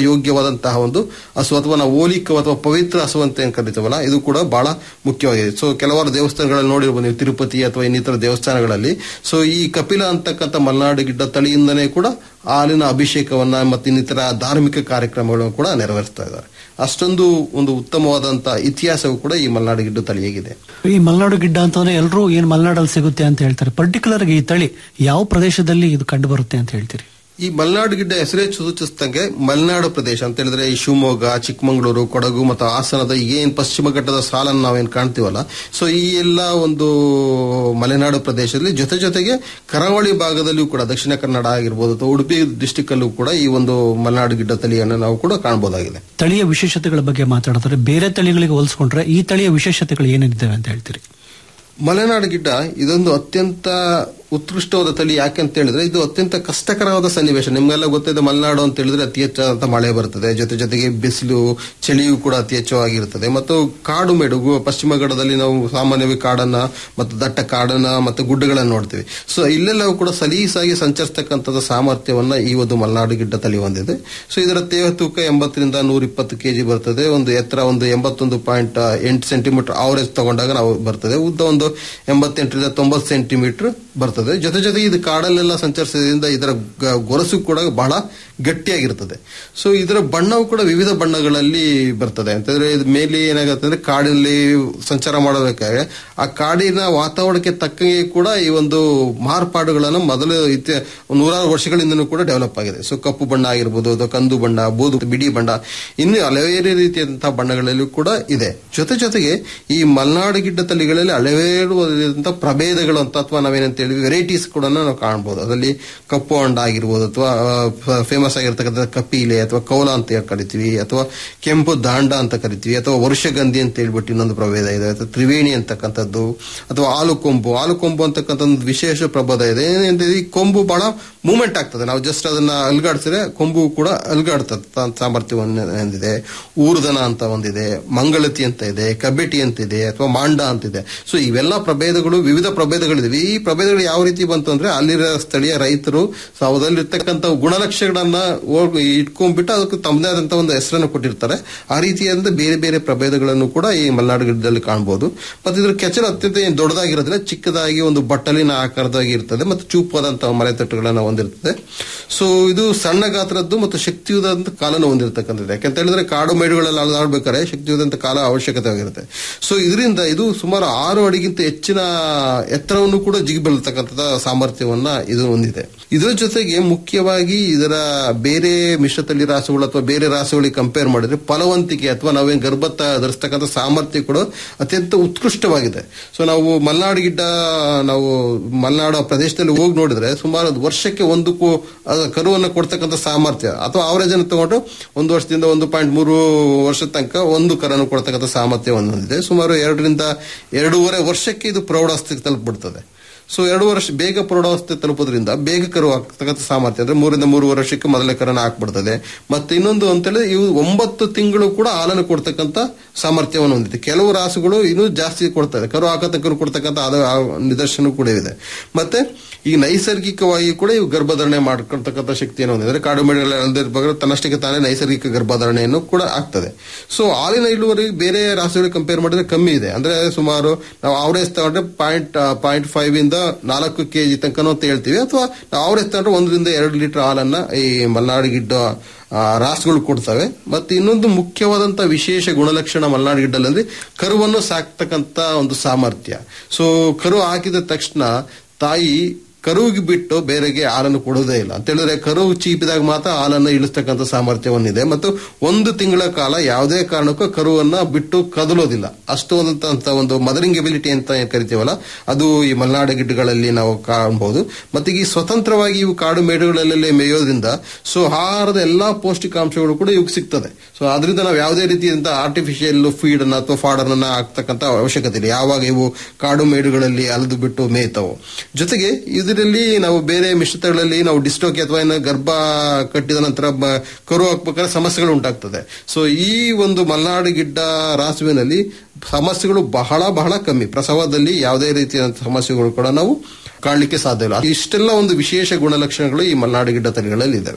ಉತ್ತಮವಾದಂತಹ ಒಂದು ಹಸು ಅಥವಾ ನಾವು ಓಲಿಕ ಅಥವಾ ಪವಿತ್ರ ಹಸು ಅಂತ ಏನ್ ಕರಿತೀವಲ್ಲ ಇದು ಕೂಡ ಬಹಳ ಮುಖ್ಯವಾಗಿದೆ ಸೊ ಕೆಲವಾರು ದೇವಸ್ಥಾನಗಳಲ್ಲಿ ನೋಡಿರ್ಬೋದು ನೀವು ತಿರುಪತಿ ಅಥವಾ ಇನ್ನಿತರ ದೇವಸ್ಥಾನಗಳಲ್ಲಿ ಸೊ ಈ ಕಪಿಲ ಅಂತಕ್ಕಂಥ ಮಲೆನಾಡು ಗಿಡ್ಡ ತಳಿಯಿಂದನೇ ಕೂಡ ಹಾಲಿನ ಅಭಿಷೇಕವನ್ನ ಮತ್ತು ಇನ್ನಿತರ ಧಾರ್ಮಿಕ ಕಾರ್ಯಕ್ರಮಗಳನ್ನು ಕೂಡ ನೆರವೇರಿಸ್ತಾ ಇದ್ದಾರೆ ಅಷ್ಟೊಂದು ಒಂದು ಉತ್ತಮವಾದಂತಹ ಇತಿಹಾಸವು ಕೂಡ ಈ ಮಲೆನಾಡು ಗಿಡ್ಡ ತಳಿಯಾಗಿದೆ ಈ ಮಲೆನಾಡು ಗಿಡ್ಡ ಅಂತಂದ್ರೆ ಎಲ್ಲರೂ ಏನ್ ಮಲೆನಾಡಲ್ಲಿ ಸಿಗುತ್ತೆ ಅಂತ ಹೇಳ್ತಾರೆ ಪರ್ಟಿಕ್ಯುಲರ್ ಆಗಿ ಈ ತಳಿ ಯಾವ ಪ್ರದೇಶದಲ್ಲಿ ಇದು ಕಂಡು ಬರುತ್ತೆ ಅಂತ ಹೇಳ್ತೀರಿ ಈ ಮಲೆನಾಡು ಗಿಡ್ಡ ಹೆಸರೇ ಸೂಚಿಸಿದಂಗೆ ಮಲೆನಾಡು ಪ್ರದೇಶ ಅಂತ ಹೇಳಿದ್ರೆ ಈ ಶಿವಮೊಗ್ಗ ಚಿಕ್ಕಮಗಳೂರು ಕೊಡಗು ಮತ್ತು ಹಾಸನದ ಏನ್ ಪಶ್ಚಿಮ ಘಟ್ಟದ ಸಾಲನ್ನು ನಾವೇನ್ ಕಾಣ್ತೀವಲ್ಲ ಸೊ ಈ ಎಲ್ಲ ಒಂದು ಮಲೆನಾಡು ಪ್ರದೇಶದಲ್ಲಿ ಜೊತೆ ಜೊತೆಗೆ ಕರಾವಳಿ ಭಾಗದಲ್ಲಿಯೂ ಕೂಡ ದಕ್ಷಿಣ ಕನ್ನಡ ಆಗಿರ್ಬೋದು ಅಥವಾ ಉಡುಪಿ ಡಿಸ್ಟಿಕ್ ಅಲ್ಲೂ ಕೂಡ ಈ ಒಂದು ಮಲೆನಾಡು ಗಿಡ್ಡ ತಳಿಯನ್ನು ನಾವು ಕೂಡ ಕಾಣಬಹುದಾಗಿದೆ ತಳಿಯ ವಿಶೇಷತೆಗಳ ಬಗ್ಗೆ ಮಾತಾಡ್ತಾರೆ ಬೇರೆ ತಳಿಗಳಿಗೆ ಹೋಲಿಸ್ಕೊಂಡ್ರೆ ಈ ತಳಿಯ ವಿಶೇಷತೆಗಳು ಏನೇನಿದ್ದಾವೆ ಅಂತ ಹೇಳ್ತೀರಿ ಮಲೆನಾಡು ಗಿಡ್ಡ ಇದೊಂದು ಅತ್ಯಂತ ಉತ್ಕೃಷ್ಟವಾದ ತಳಿ ಯಾಕೆ ಅಂತ ಹೇಳಿದ್ರೆ ಇದು ಅತ್ಯಂತ ಕಷ್ಟಕರವಾದ ಸನ್ನಿವೇಶ ನಿಮ್ಗೆಲ್ಲ ಗೊತ್ತಿದೆ ಮಲೆನಾಡು ಅಂತ ಹೇಳಿದ್ರೆ ಅತಿ ಹೆಚ್ಚಾದಂತ ಮಳೆ ಬರ್ತದೆ ಜೊತೆ ಜೊತೆಗೆ ಬಿಸಿಲು ಚಳಿಯೂ ಕೂಡ ಅತಿ ಹೆಚ್ಚವಾಗಿರುತ್ತದೆ ಮತ್ತು ಕಾಡು ಮೇಡು ಗು- ಪಶ್ಚಿಮ ಘಟ್ಟದಲ್ಲಿ ನಾವು ಸಾಮಾನ್ಯವಾಗಿ ಕಾಡನ್ನ ಮತ್ತು ದಟ್ಟ ಕಾಡನ್ನ ಮತ್ತು ಗುಡ್ಡಗಳನ್ನ ನೋಡ್ತೀವಿ ಸೊ ಇಲ್ಲೆಲ್ಲವೂ ಕೂಡ ಸಲೀಸಾಗಿ ಸಂಚರಿಸ್ತಕ್ಕಂಥದ್ದು ಸಾಮರ್ಥ್ಯವನ್ನ ಈ ಒಂದು ಮಲೆನಾಡು ಗಿಡ್ಡ ತಳಿ ಹೊಂದಿದೆ ಸೊ ಇದರ ತೇವ ತೂಕ ಎಂಬತ್ತರಿಂದ ನೂರ ಇಪ್ಪತ್ತು ಕೆಜಿ ಬರ್ತದೆ ಒಂದು ಎತ್ತರ ಒಂದು ಎಂಬತ್ತೊಂದು ಪಾಯಿಂಟ್ ಎಂಟು ಸೆಂಟಿಮೀಟರ್ ಅವರೇಜ್ ತಗೊಂಡಾಗ ನಾವು ಬರ್ತದೆ ಉದ್ದ ಒಂದು ಎಂಬತ್ತೆಂಟರಿಂದ ತೊಂಬತ್ತು ಸೆಂಟಿಮೀಟರ್ ಬರ್ತದೆ ಜೊತೆ ಜೊತೆಗೆ ಇದು ಕಾಡಲ್ಲೆಲ್ಲ ಸಂಚರಿಸೋದ್ರಿಂದ ಇದರ ಗ- ಗೊರಸು ಕೂಡ ಬಹಳ ಗಟ್ಟಿಯಾಗಿರ್ತದೆ ಸೊ ಇದರ ಬಣ್ಣವು ಕೂಡ ವಿವಿಧ ಬಣ್ಣಗಳಲ್ಲಿ ಬರ್ತದೆ ಅಂತಂದ್ರೆ ಇದು ಮೇಲೆ ಏನಾಗುತ್ತೆ ಅಂದ್ರೆ ಕಾಡಿನಲ್ಲಿ ಸಂಚಾರ ಮಾಡಬೇಕಾದ್ರೆ ಆ ಕಾಡಿನ ವಾತಾವರಣಕ್ಕೆ ತಕ್ಕಂಗೆ ಕೂಡ ಈ ಒಂದು ಮಾರ್ಪಾಡುಗಳನ್ನು ಮೊದಲು ಇತ್ಯ ನೂರಾರು ವರ್ಷಗಳಿಂದನೂ ಕೂಡ ಡೆವಲಪ್ ಆಗಿದೆ ಸೊ ಕಪ್ಪು ಬಣ್ಣ ಆಗಿರ್ಬೋದು ಅಥವಾ ಕಂದು ಬಣ್ಣ ಬೂದು ಬಿಡಿ ಬಣ್ಣ ಇನ್ನು ಹಲವೇರು ರೀತಿಯಾದಂತಹ ಬಣ್ಣಗಳಲ್ಲೂ ಕೂಡ ಇದೆ ಜೊತೆ ಜೊತೆಗೆ ಈ ಮಲೆನಾಡು ಗಿಡ್ಡ ತಳಿಗಳಲ್ಲಿ ಹಲವೇರು ರೀತಿಯಾದಂತಹ ಪ್ರಭೇದಗಳು ಅಂತ ಅಥವಾ ನಾವೇನಂತ ಹೇಳಿ ವೆರೈಟೀಸ್ ಕೂಡ ನಾವು ಕಾಣಬಹುದು ಅದರಲ್ಲಿ ಕಪ್ಪು ಅಂಡ ಆಗಿರ್ಬೋದು ಅಥವಾ ಫೇಮಸ್ ಆಗಿರ್ತಕ್ಕಂಥ ಕಪಿಲೆ ಅಥವಾ ಕೌಲ ಅಂತ ಹೇಳಿ ಕರಿತೀವಿ ಅಥವಾ ಕೆಂಪು ದಾಂಡ ಅಂತ ಕರಿತೀವಿ ಅಥವಾ ವರ್ಷಗಂಧಿ ಅಂತ ಹೇಳ್ಬಿಟ್ಟು ಇನ್ನೊಂದು ಪ್ರಭೇದ ಇದೆ ಅಥವಾ ತ್ರಿವೇಣಿ ಅಂತಕ್ಕಂಥದ್ದು ಅಥವಾ ಹಾಲು ಕೊಂಬು ಹಾಲು ಕೊಂಬು ಅಂತಕ್ಕಂಥ ಒಂದು ವಿಶೇಷ ಪ್ರಭೇದ ಇದೆ ಏನಂದ್ರೆ ಈ ಕೊಂಬು ಬಹಳ ಮೂವ್ಮೆಂಟ್ ಆಗ್ತದೆ ನಾವು ಜಸ್ಟ್ ಅದನ್ನ ಅಲ್ಗಾಡ್ಸಿದ್ರೆ ಕೊಂಬು ಕೂಡ ಅಲ್ಗಾಡ್ತದೆ ತ- ಸಾಮರ್ಥ್ಯವನ್ನು ಹೊಂದಿದೆ ಊರ್ದನ ಅಂತ ಒಂದಿದೆ ಮಂಗಳತಿ ಅಂತ ಇದೆ ಕಬೆಟಿ ಅಂತ ಇದೆ ಅಥವಾ ಮಾಂಡ ಅಂತಿದೆ ಸೊ ಇವೆಲ್ಲ ಪ್ರಭೇದಗಳು ವಿವಿಧ ಪ್ರಭೇದಗಳಿವೆ ಈ ಪ್ರಭೇದಗಳು ಯಾವ ರೀತಿ ಬಂತು ಅಂದ್ರೆ ಅಲ್ಲಿರೋ ಸ್ಥಳೀಯ ರೈತರು ಸೊ ಅದರಲ್ಲಿರ್ತಕ್ಕಂಥ ಗುಣಲಕ್ಷಣಗಳನ್ನ ಹೋಗ್- ಇಟ್ಕೊಂಡ್ಬಿಟ್ಟು ಅದಕ್ಕೆ ತಮ್ಮದೇ ಆದಂತಹ ಒಂದು ಹೆಸರನ್ನು ಕೊಟ್ಟಿರ್ತಾರೆ ಆ ರೀತಿಯಾದ ಬೇರೆ ಬೇರೆ ಪ್ರಭೇದಗಳನ್ನು ಕೂಡ ಈ ಮಲೆನಾಡು ಗಿಡದಲ್ಲಿ ಕಾಣಬಹುದು ಮತ್ತೆ ಇದ್ರ ಕೆಚಲು ಅತ್ಯಂತ ಏನ್ ದೊಡ್ಡದಾಗಿರೋದಿಲ್ಲ ಚಿಕ್ಕದಾಗಿ ಒಂದು ಬಟ್ಟಲಿನ ಆಕಾರದಾಗಿ ಇರ್ತದೆ ಮತ್ತು ಚೂಪಾದಂತಹ ಮಲೆತಟ್ಟುಗಳನ್ನ ಹೊಂದಿರ್ತದೆ ಸೊ ಇದು ಸಣ್ಣ ಗಾತ್ರದ್ದು ಮತ್ತು ಶಕ್ತಿಯುತಂತ ಕಾಲನ ಹೊಂದಿರತಕ್ಕಂಥದ್ದು ಯಾಕಂತ ಹೇಳಿದ್ರೆ ಕಾಡು ಮೇಡುಗಳಲ್ಲಿ ಅಲ್ಲಾಡ್ಬೇಕಾದ್ರೆ ಶಕ್ತಿಯುತಂತ ಕಾಲ ಅವಶ್ಯಕತೆ ಆಗಿರುತ್ತೆ ಸೊ ಇದರಿಂದ ಇದು ಸುಮಾರು ಆರು ಅಡಿಗಿಂತ ಹೆಚ್ಚಿನ ಎತ್ತರವನ್ನು ಕೂಡ ಜಿಗಿಬೀಳ್ತಕ್ಕಂಥ ಸಾಮರ್ಥ್ಯವನ್ನ ಇದು ಹೊಂದಿದೆ ಇದರ ಜೊತೆಗೆ ಮುಖ್ಯವಾಗಿ ಇದರ ಬೇರೆ ಮಿಶ್ರತಳಿ ರಾಸುಗಳು ಅಥವಾ ಬೇರೆ ರಾಸುಗಳಿಗೆ ಕಂಪೇರ್ ಮಾಡಿದ್ರೆ ಫಲವಂತಿಕೆ ಅಥವಾ ನಾವೇನ್ ಗರ್ಭತ್ತ ಧರಿಸ್ತಕ್ಕಂಥ ಸಾಮರ್ಥ್ಯ ಕೂಡ ಅತ್ಯಂತ ಉತ್ಕೃಷ್ಟವಾಗಿದೆ ಸೊ ನಾವು ಮಲೆನಾಡು ಗಿಡ್ಡ ನಾವು ಮಲೆನಾಡು ಪ್ರದೇಶದಲ್ಲಿ ಹೋಗಿ ನೋಡಿದ್ರೆ ಸುಮಾರು ಒಂದು ವರ್ಷಕ್ಕೆ ಒಂದು ಕು- ಅದ ಕರುವನ್ನು ಕೊಡ್ತಕ್ಕಂಥ ಸಾಮರ್ಥ್ಯ ಅಥವಾ ಅವರೇಜ್ ಅನ್ನು ತಗೊಂಡು ಒಂದು ವರ್ಷದಿಂದ ಒಂದು ಪಾಯಿಂಟ್ ಮೂರು ವರ್ಷದ ತನಕ ಒಂದು ಕರನ್ನು ಕೊಡ್ತಕ್ಕಂಥ ಸಾಮರ್ಥ್ಯವನ್ನು ಹೊಂದಿದೆ ಸುಮಾರು ಎರಡರಿಂದ ಎರಡೂವರೆ ವರ್ಷಕ್ಕೆ ಇದು ಪ್ರೌಢಾವಸ್ಥೆಗೆ ತಲುಪಿಬಿಡ್ತದೆ ಸೊ ಎರಡು ವರ್ಷ ಬೇಗ ಪ್ರೌಢಾವಸ್ಥೆ ತಲುಪೋದ್ರಿಂದ ಬೇಗ ಕರು ಹಾಕ್ತಕ್ಕಂಥ ಸಾಮರ್ಥ್ಯ ಅಂದ್ರೆ ಮೂರಿಂದ ಮೂರು ವರ್ಷಕ್ಕೆ ಮೊದಲೇ ಕರನ ಹಾಕ್ಬಿಡ್ತದೆ ಮತ್ತೆ ಇನ್ನೊಂದು ಅಂತೇಳಿದ್ರೆ ಇವು ಒಂಬತ್ತು ತಿಂಗಳು ಕೂಡ ಹಾಲನ್ನು ಕೊಡ್ತಕ್ಕಂಥ ಸಾಮರ್ಥ್ಯವನ್ನು ಹೊಂದಿದೆ ಕೆಲವು ರಾಸುಗಳು ಇನ್ನೂ ಜಾಸ್ತಿ ಕೊಡ್ತದೆ ಕರು ಹಾಕತಕ್ಕರು ಕೊಡ್ತಕ್ಕಂಥ ಅದ ಆ ನಿದರ್ಶನ ಕೂಡ ಇದೆ ಮತ್ತೆ ಈ ನೈಸರ್ಗಿಕವಾಗಿ ಕೂಡ ಇವು ಗರ್ಭಧಾರಣೆ ಮಾಡ್ಕೊಳ್ತಕ್ಕಂಥ ಶಕ್ತಿಯನ್ನು ಹೊಂದಿದೆ ಅಂದ್ರೆ ಕಾಡು ಮೇಳೆಗಳಲ್ಲಿ ಅಲ್ಲದಿರ್ಬೇಕಾದ್ರೆ ತನ್ನಷ್ಟಕ್ಕೆ ತಾನೇ ನೈಸರ್ಗಿಕ ಗರ್ಭಧಾರಣೆಯನ್ನು ಕೂಡ ಆಗ್ತದೆ ಸೊ ಹಾಲಿನ ಇಳುವರಿ ಬೇರೆ ರಾಸುಗಳಿಗೆ ಕಂಪೇರ್ ಮಾಡಿದ್ರೆ ಕಮ್ಮಿ ಇದೆ ಅಂದ್ರೆ ಸುಮಾರು ನಾವು ಅವರೇಜ್ ತಗೊಂಡ್ರೆ ಪಾಯಿಂಟ್ ಪಾಯಿಂಟ್ ಫೈವ್ ಇಂದ ನಾಲ್ಕು ಕೆಜಿ ತನಕನೂ ಅಂತ ಹೇಳ್ತೀವಿ ಅಥವಾ ನಾವು ಅವರೇಜ್ ತಗೊಂಡ್ರೆ ಒಂದರಿಂದ ಎರಡು ಲೀಟರ್ ಹಾಲನ್ನ ಈ ಮಲೆನಾಡು ಗಿಡ್ಡ ಆ, ರಾಸುಗಳು ಕೊಡ್ತವೆ ಮತ್ತೆ ಇನ್ನೊಂದು ಮುಖ್ಯವಾದಂತ ವಿಶೇಷ ಗುಣಲಕ್ಷಣ ಮಲೆನಾಡು ಗಿಡ್ಡಲ್ಲಿ ಅಂದ್ರೆ ಕರುವನ್ನು ಸಾಕ್ತಕ್ಕಂತ ಒಂದು ಸಾಮರ್ಥ್ಯ ಸೊ ಕರು ಹಾಕಿದ ತಕ್ಷಣ ತಾಯಿ ಕರುವಿಗೆ ಬಿಟ್ಟು ಬೇರೆಗೆ ಹಾಲನ್ನು ಕೊಡುವುದೇ ಇಲ್ಲ ಅಂತ ಹೇಳಿದ್ರೆ ಕರು ಚೀಪಿದಾಗ ಮಾತ್ರ ಹಾಲನ್ನು ಇಳಿಸ್ತಕ್ಕಂಥ ಸಾಮರ್ಥ್ಯವನ್ನಿದೆ ಮತ್ತು ಒಂದು ತಿಂಗಳ ಕಾಲ ಯಾವುದೇ ಕಾರಣಕ್ಕೂ ಕರುವನ್ನ ಬಿಟ್ಟು ಕದಲೋದಿಲ್ಲ ಅಷ್ಟೊಂದಂತ ಒಂದು ಮದರಿಂಗ್ ಎಬಿಲಿಟಿ ಅಂತ ಏನ್ ಕರಿತೀವಲ್ಲ ಅದು ಈ ಮಲೆನಾಡು ಗಿಡ್ಡಗಳಲ್ಲಿ ನಾವು ಕಾಣಬಹುದು ಮತ್ತೆ ಈ ಸ್ವತಂತ್ರವಾಗಿ ಇವು ಕಾಡು ಮೇಡುಗಳಲ್ಲಿ ಮೇಯೋದ್ರಿಂದ ಸೊ ಆಹಾರದ ಎಲ್ಲಾ ಪೌಷ್ಟಿಕಾಂಶಗಳು ಕೂಡ ಇವು ಸಿಗ್ತದೆ ಸೊ ಅದರಿಂದ ನಾವು ಯಾವುದೇ ರೀತಿಯಿಂದ ಆರ್ಟಿಫಿಷಿಯಲ್ ಫೀಡ್ ಅನ್ನ ಅಥವಾ ಫಾಡರ್ ಅನ್ನ ಹಾಕ್ತಕ್ಕಂಥ ಅವಶ್ಯಕತೆ ಇಲ್ಲ ಯಾವಾಗ ಇವು ಕಾಡು ಮೇಡುಗಳಲ್ಲಿ ಅಲೆದು ಬಿಟ್ಟು ಮೇಯ್ತಾವು ಜೊತೆಗೆ ಇದರಲ್ಲಿ ನಾವು ಬೇರೆ ಮಿಶ್ರಿತಗಳಲ್ಲಿ ನಾವು ಡಿಸ್ಟೋಕಿ ಅಥವಾ ಏನು ಗರ್ಭ ಕಟ್ಟಿದ ನಂತರ ಬ- ಕರು ಹಾಕ್ಬೇಕಾದ್ರೆ ಸಮಸ್ಯೆಗಳು ಉಂಟಾಗ್ತದೆ ಸೊ ಈ ಒಂದು ಮಲೆನಾಡು ಗಿಡ್ಡ ರಾಸುವಿನಲ್ಲಿ ಸಮಸ್ಯೆಗಳು ಬಹಳ ಬಹಳ ಕಮ್ಮಿ ಪ್ರಸವದಲ್ಲಿ ಯಾವುದೇ ರೀತಿಯ ಸಮಸ್ಯೆಗಳು ಕೂಡ ನಾವು ಕಾಣಲಿಕ್ಕೆ ಸಾಧ್ಯ ಇಲ್ಲ ಇಷ್ಟೆಲ್ಲ ಒಂದು ವಿಶೇಷ ಗುಣಲಕ್ಷಣಗಳು ಈ ಮಲೆನಾಡು ಗಿಡ್ಡ ತಳಿಗಳಲ್ಲಿ ಇದ್ದಾವೆ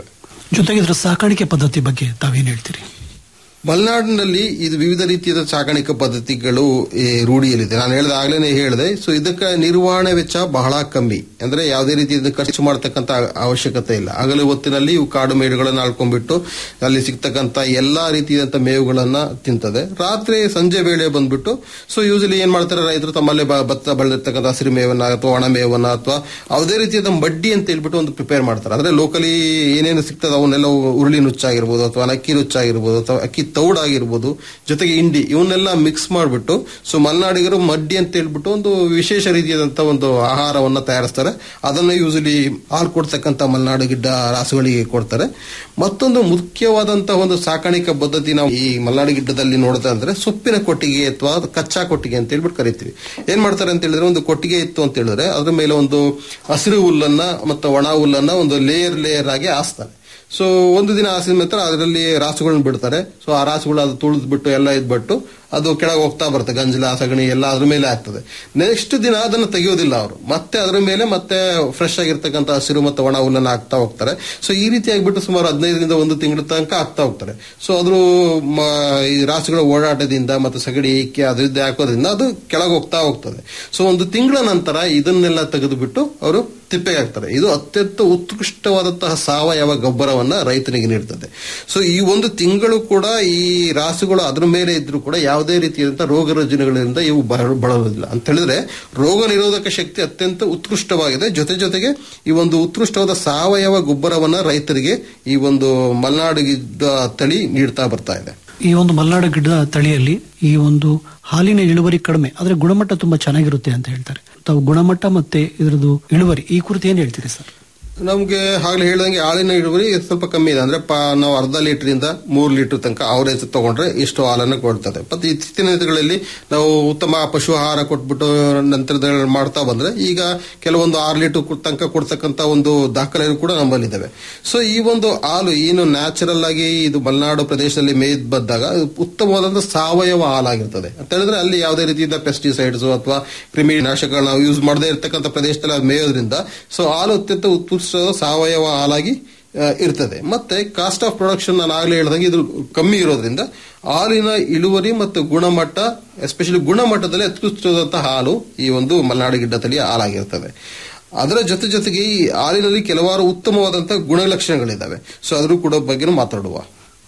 ಜೊತೆಗೆ ಇದರ ಸಾಕಾಣಿಕೆ ಪದ್ಧತಿ ಬಗ್ಗೆ ತಾವೇನು ಹೇಳ್ತೀರಿ ಮಲೆನಾಡಿನಲ್ಲಿ ಇದು ವಿವಿಧ ರೀತಿಯ ಸಾಕಾಣಿಕೆ ಪದ್ಧತಿಗಳು ಈ, ರೂಢಿಯಲ್ಲಿದೆ ನಾನು ಹೇಳಿದ ಆಗ್ಲೇ ಹೇಳಿದೆ ಸೊ ಇದಕ್ಕೆ ನಿರ್ವಹಣೆ ವೆಚ್ಚ ಬಹಳ ಕಮ್ಮಿ ಅಂದ್ರೆ ಯಾವುದೇ ರೀತಿ ಇದನ್ನ ಖರ್ಚು ಮಾಡತಕ್ಕಂತ ಅವಶ್ಯಕತೆ ಇಲ್ಲ ಹಗಲು ಹೊತ್ತಿನಲ್ಲಿ ಇವು ಕಾಡು ಮೇಡುಗಳನ್ನ ಆಳ್ಕೊಂಡ್ಬಿಟ್ಟು ಅಲ್ಲಿ ಸಿಗ್ತಕ್ಕಂತ ಎಲ್ಲಾ ರೀತಿಯಾದಂತ ಮೇವುಗಳನ್ನ ತಿಂತದೆ ರಾತ್ರಿ ಸಂಜೆ ವೇಳೆ ಬಂದ್ಬಿಟ್ಟು ಸೊ ಯೂಸಲಿ ಏನ್ ಮಾಡ್ತಾರೆ ರೈತರು ತಮ್ಮಲ್ಲೇ ಬ- ಭತ್ತ ಬೆಳೆದಿರ್ತಕ್ಕಂಥ ಹಸಿರು ಮೇವನ್ನ ಅಥವಾ ಒಣ ಮೇವನ್ನ ಅಥವಾ ಯಾವುದೇ ರೀತಿಯಾದ ಮಡ್ಡಿ ಅಂತ ಹೇಳ್ಬಿಟ್ಟು ಒಂದು ಪ್ರಿಪೇರ್ ಮಾಡ್ತಾರೆ ಅಂದ್ರೆ ಲೋಕಲಿ ಏನೇನು ಸಿಗ್ತದೆ ಅವನ್ನೆಲ್ಲ ಉರುಳಿ ನುಚ್ಚಾಗಿರ್ಬೋದು ಅಥವಾ ಅಕ್ಕಿ ನುಚ್ಚಾಗಿರ್ಬೋದು ಅಥವಾ ಅಕ್ಕಿ ತೌಡಾಗಿರ್ಬೋದು ಜೊತೆಗೆ ಇಂಡಿ ಇವನ್ನೆಲ್ಲ ಮಿಕ್ಸ್ ಮಾಡಿಬಿಟ್ಟು ಸೊ ಮಲೆನಾಡಿಗರು ಮಡ್ಡಿ ಅಂತ ಹೇಳ್ಬಿಟ್ಟು ಒಂದು ವಿಶೇಷ ರೀತಿಯಾದಂತ ಒಂದು ಆಹಾರವನ್ನ ತಯಾರಿಸ್ತಾರೆ ಅದನ್ನ ಯೂಸಲಿ ಹಾಲು ಕೊಡ್ತಕ್ಕಂಥ ಮಲೆನಾಡು ಗಿಡ್ಡ ರಾಸುಗಳಿಗೆ ಕೊಡ್ತಾರೆ ಮತ್ತೊಂದು ಮುಖ್ಯವಾದಂತಹ ಒಂದು ಸಾಕಾಣಿಕೆ ಪದ್ಧತಿ ನಾವು ಈ ಮಲೆನಾಡು ಗಿಡ್ಡದಲ್ಲಿ ನೋಡ್ತಾ ಅಂದ್ರೆ ಸೊಪ್ಪಿನ ಕೊಟ್ಟಿಗೆ ಅಥವಾ ಕಚ್ಚಾ ಕೊಟ್ಟಿಗೆ ಅಂತ ಹೇಳ್ಬಿಟ್ಟು ಕರಿತೀವಿ ಏನ್ ಮಾಡ್ತಾರೆ ಅಂತ ಹೇಳಿದ್ರೆ ಒಂದು ಕೊಟ್ಟಿಗೆ ಇತ್ತು ಅಂತ ಹೇಳಿದ್ರೆ ಅದ್ರ ಮೇಲೆ ಒಂದು ಹಸಿರು ಹುಲ್ಲನ್ನ ಮತ್ತು ಒಣ ಹುಲ್ಲನ್ನ ಒಂದು ಲೇಯರ್ ಲೇಯರ್ ಆಗಿ ಹಾಸ್ತಾರೆ ಸೊ ಒಂದು ದಿನ ಹಾಸಿದ ನಂತರ ಅದರಲ್ಲಿ ರಾಸುಗಳನ್ನ ಬಿಡ್ತಾರೆ ಸೊ ಆ ರಾಸುಗಳು ಅದು ತುಳಿದ್ಬಿಟ್ಟು ಎಲ್ಲ ಇದ್ಬಿಟ್ಟು ಅದು ಕೆಳಗೆ ಹೋಗ್ತಾ ಬರುತ್ತೆ ಗಂಜಲ ಸಗಣಿ ಎಲ್ಲ ಅದ್ರ ಮೇಲೆ ಆಗ್ತದೆ ನೆಕ್ಸ್ಟ್ ದಿನ ಅದನ್ನ ತೆಗೆಯೋದಿಲ್ಲ ಅವರು ಮತ್ತೆ ಅದ್ರ ಮೇಲೆ ಮತ್ತೆ ಫ್ರೆಶ್ ಆಗಿರ್ತಕ್ಕಂಥ ಹಸಿರು ಮತ್ತು ಒಣ ಹುಲ್ಲನ್ನ ಹಾಕ್ತಾ ಹೋಗ್ತಾರೆ ಸೊ ಈ ರೀತಿ ಆಗ್ಬಿಟ್ಟು ಸುಮಾರು ಹದಿನೈದರಿಂದ ಒಂದು ತಿಂಗಳ ತನಕ ಹಾಕ್ತಾ ಹೋಗ್ತಾರೆ ಸೊ ಅದ್ರ ಮ- ಈ ರಾಸುಗಳ ಓಡಾಟದಿಂದ ಮತ್ತು ಸಗಣಿ ಇಕ್ಕಿ ಅದರಿಂದ ಹಾಕೋದ್ರಿಂದ ಅದು ಕೆಳಗೆ ಹೋಗ್ತಾ ಹೋಗ್ತದೆ ಸೊ ಒಂದು ತಿಂಗಳ ನಂತರ ಇದನ್ನೆಲ್ಲ ತೆಗೆದುಬಿಟ್ಟು ಅವರು ತಿಪ್ಪೆಗೆ ಹಾಕ್ತಾರೆ ಇದು ಅತ್ಯಂತ ಉತ್ಕೃಷ್ಟವಾದಂತಹ ಸಾವಯವ ಗೊಬ್ಬರವನ್ನ ರೈತನಿಗೆ ನೀಡ್ತದೆ ಸೊ ಈ ಒಂದು ತಿಂಗಳು ಕೂಡ ಈ ರಾಸುಗಳು ಅದ್ರ ಮೇಲೆ ಇದ್ರೂ ಕೂಡ ಯಾವುದೇ ರೀತಿಯಾದಂತಹ ರೋಗ ರುಜಿನಗಳಿಂದ ಇವು ಬರ- ಬಳಲುವುದಿಲ್ಲ ಅಂತ ಹೇಳಿದ್ರೆ ರೋಗ ನಿರೋಧಕ ಶಕ್ತಿ ಅತ್ಯಂತ ಉತ್ಕೃಷ್ಟವಾಗಿದೆ ಜೊತೆ ಜೊತೆಗೆ ಈ ಒಂದು ಉತ್ಕೃಷ್ಟವಾದ ಸಾವಯವ ಗೊಬ್ಬರವನ್ನ ರೈತರಿಗೆ ಈ ಒಂದು ಮಲೆನಾಡು ಗಿಡ್ಡ ತಳಿ ನೀಡ್ತಾ ಬರ್ತಾ ಇದೆ ಈ ಒಂದು ಮಲೆನಾಡು ಗಿಡದ ತಳಿಯಲ್ಲಿ ಈ ಒಂದು ಹಾಲಿನ ಇಳುವರಿ ಕಡಿಮೆ ಆದ್ರೆ ಗುಣಮಟ್ಟ ತುಂಬಾ ಚೆನ್ನಾಗಿರುತ್ತೆ ಅಂತ ಹೇಳ್ತಾರೆ ತಾವು ಗುಣಮಟ್ಟ ಮತ್ತೆ ಇದರದ್ದು ಇಳುವರಿ ಈ ಕುರಿತು ಏನ್ ಹೇಳ್ತೀರಿ ಸರ್ ನಮ್ಗೆ ಆಗ್ಲೇ ಹೇಳ್ದಂಗೆ ಹಾಲಿನ ಇಳುವರಿ ಸ್ವಲ್ಪ ಕಮ್ಮಿ ಇದೆ ಅಂದ್ರೆ ಪ- ನಾವು ಅರ್ಧ ಲೀಟರ್ ಇಂದ ಮೂರು ಲೀಟರ್ ತನಕ ಅವರೇಜ್ ತಗೊಂಡ್ರೆ ಇಷ್ಟು ಹಾಲನ್ನು ಕೊಡ್ತದೆ ಮತ್ತೆ ಇತ್ತೀಚಿನ ದಿನಗಳಲ್ಲಿ ನಾವು ಉತ್ತಮ ಪಶು ಆಹಾರ ಕೊಟ್ಬಿಟ್ಟು ನಂತರದ ಮಾಡ್ತಾ ಬಂದ್ರೆ ಈಗ ಕೆಲವೊಂದು ಆರು ಲೀಟರ್ ತನಕ ಕೊಡ್ತಕ್ಕಂತ ಒಂದು ದಾಖಲೆಗಳು ಕೂಡ ನಮ್ಮಲ್ಲಿದ್ದಾವೆ ಸೊ ಈ ಒಂದು ಹಾಲು ಏನು ನ್ಯಾಚುರಲ್ ಆಗಿ ಇದು ಮಲೆನಾಡು ಪ್ರದೇಶದಲ್ಲಿ ಮೇಯ್ದ್ ಬಂದಾಗ ಇದು ಉತ್ತಮವಾದಂತಹ ಸಾವಯವ ಹಾಲಾಗಿರ್ತದೆ ಅಂತ ಹೇಳಿದ್ರೆ ಅಲ್ಲಿ ಯಾವುದೇ ರೀತಿಯಿಂದ ಪೆಸ್ಟಿಸೈಡ್ಸ್ ಅಥವಾ ಕ್ರಿಮಿ ನಾಶಕಗಳನ್ನ ನಾವು ಯೂಸ್ ಮಾಡದೇ ಇರತಕ್ಕಂಥ ಪ್ರದೇಶದಲ್ಲಿ ಅದು ಮೇಯೋದ್ರಿಂದ ಸೊ ಹಾಲು ಅತ್ಯಂತ ಉತ್ಕೃಷ್ಟ ಸಾವಯವ ಹಾಲಾಗಿ ಆ, ಇರ್ತದೆ ಮತ್ತೆ ಕಾಸ್ಟ್ ಆಫ್ ಪ್ರೊಡಕ್ಷನ್ ನಾನು ಆಗ್ಲೇ ಹೇಳ್ದಂಗೆ ಇದು ಕಮ್ಮಿ ಇರೋದ್ರಿಂದ ಹಾಲಿನ ಇಳುವರಿ ಮತ್ತು ಗುಣಮಟ್ಟ ಎಸ್ಪೆಷಲಿ ಗುಣಮಟ್ಟದಲ್ಲಿ ಅತ್ಯುತ್ತಮವಾದಂತಹ ಹಾಲು ಈ ಒಂದು ಮಲೆನಾಡು ಗಿಡ್ಡ ತಳಿಯ ಹಾಲಾಗಿರ್ತದೆ ಅದರ ಜೊತೆ ಜೊತೆಗೆ ಈ ಹಾಲಿನಲ್ಲಿ ಕೆಲವಾರು ಉತ್ತಮವಾದಂತಹ ಗುಣಲಕ್ಷಣಗಳಿದ್ದಾವೆ ಸೊ ಅದ್ರ ಕೂಡ ಬಗ್ಗೆ ಮಾತಾಡುವ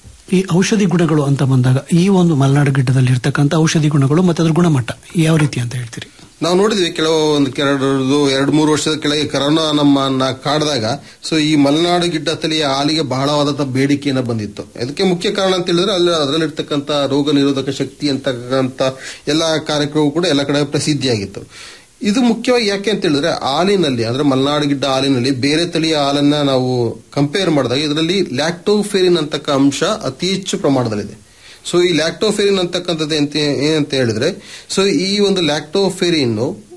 ಈ ಔಷಧಿ ಗುಣಗಳು ಅಂತ ಬಂದಾಗ ಈ ಒಂದು ಮಲೆನಾಡು ಗಿಡ್ಡದಲ್ಲಿ ಇರ್ತಕ್ಕಂಥ ಔಷಧಿ ಗುಣಗಳು ಮತ್ತೆ ಅದ್ರ ಗುಣಮಟ್ಟ ಯಾವ ರೀತಿ ಅಂತ ಹೇಳ್ತೀರಿ ನಾವು ನೋಡಿದ್ವಿ ಕೆಲವು ಒಂದು ಎರಡು ಎರಡು ಮೂರು ವರ್ಷದ ಕೆಳಗೆ ಕರೋನಾ ನಮ್ಮನ್ನ ಕಾಡಿದಾಗ ಸೊ ಈ ಮಲೆನಾಡು ಗಿಡ್ಡ ತಳಿಯ ಹಾಲಿಗೆ ಬಹಳವಾದಂತಹ ಬೇಡಿಕೆಯನ್ನು ಬಂದಿತ್ತು ಅದಕ್ಕೆ ಮುಖ್ಯ ಕಾರಣ ಅಂತ ಹೇಳಿದ್ರೆ ಅಲ್ಲಿ ಅದರಲ್ಲಿರ್ತಕ್ಕಂಥ ರೋಗ ನಿರೋಧಕ ಶಕ್ತಿ ಅಂತಕ್ಕಂಥ ಎಲ್ಲ ಕಾರ್ಯಕ್ರಮವು ಕೂಡ ಎಲ್ಲ ಕಡೆ ಪ್ರಸಿದ್ಧಿಯಾಗಿತ್ತು ಇದು ಮುಖ್ಯವಾಗಿ ಯಾಕೆ ಅಂತ ಹೇಳಿದ್ರೆ ಹಾಲಿನಲ್ಲಿ ಅಂದ್ರೆ ಮಲೆನಾಡು ಗಿಡ್ಡ ಹಾಲಿನಲ್ಲಿ ಬೇರೆ ತಳಿಯ ಹಾಲನ್ನ ನಾವು ಕಂಪೇರ್ ಮಾಡಿದಾಗ ಇದರಲ್ಲಿ ಲ್ಯಾಕ್ಟೋಫೆರಿನ್ ಅಂತಕ್ಕ ಅಂಶ ಅತಿ ಹೆಚ್ಚು ಪ್ರಮಾಣದಲ್ಲಿದೆ ಸೊ ಈ ಲ್ಯಾಕ್ಟೋಫೆರಿನ್ ಅಂತಕ್ಕಂಥದ್ದು ಎಂತ ಏನಂತ ಹೇಳಿದ್ರೆ ಸೊ ಈ ಒಂದು ಲ್ಯಾಕ್ಟೋಫೆರಿನ್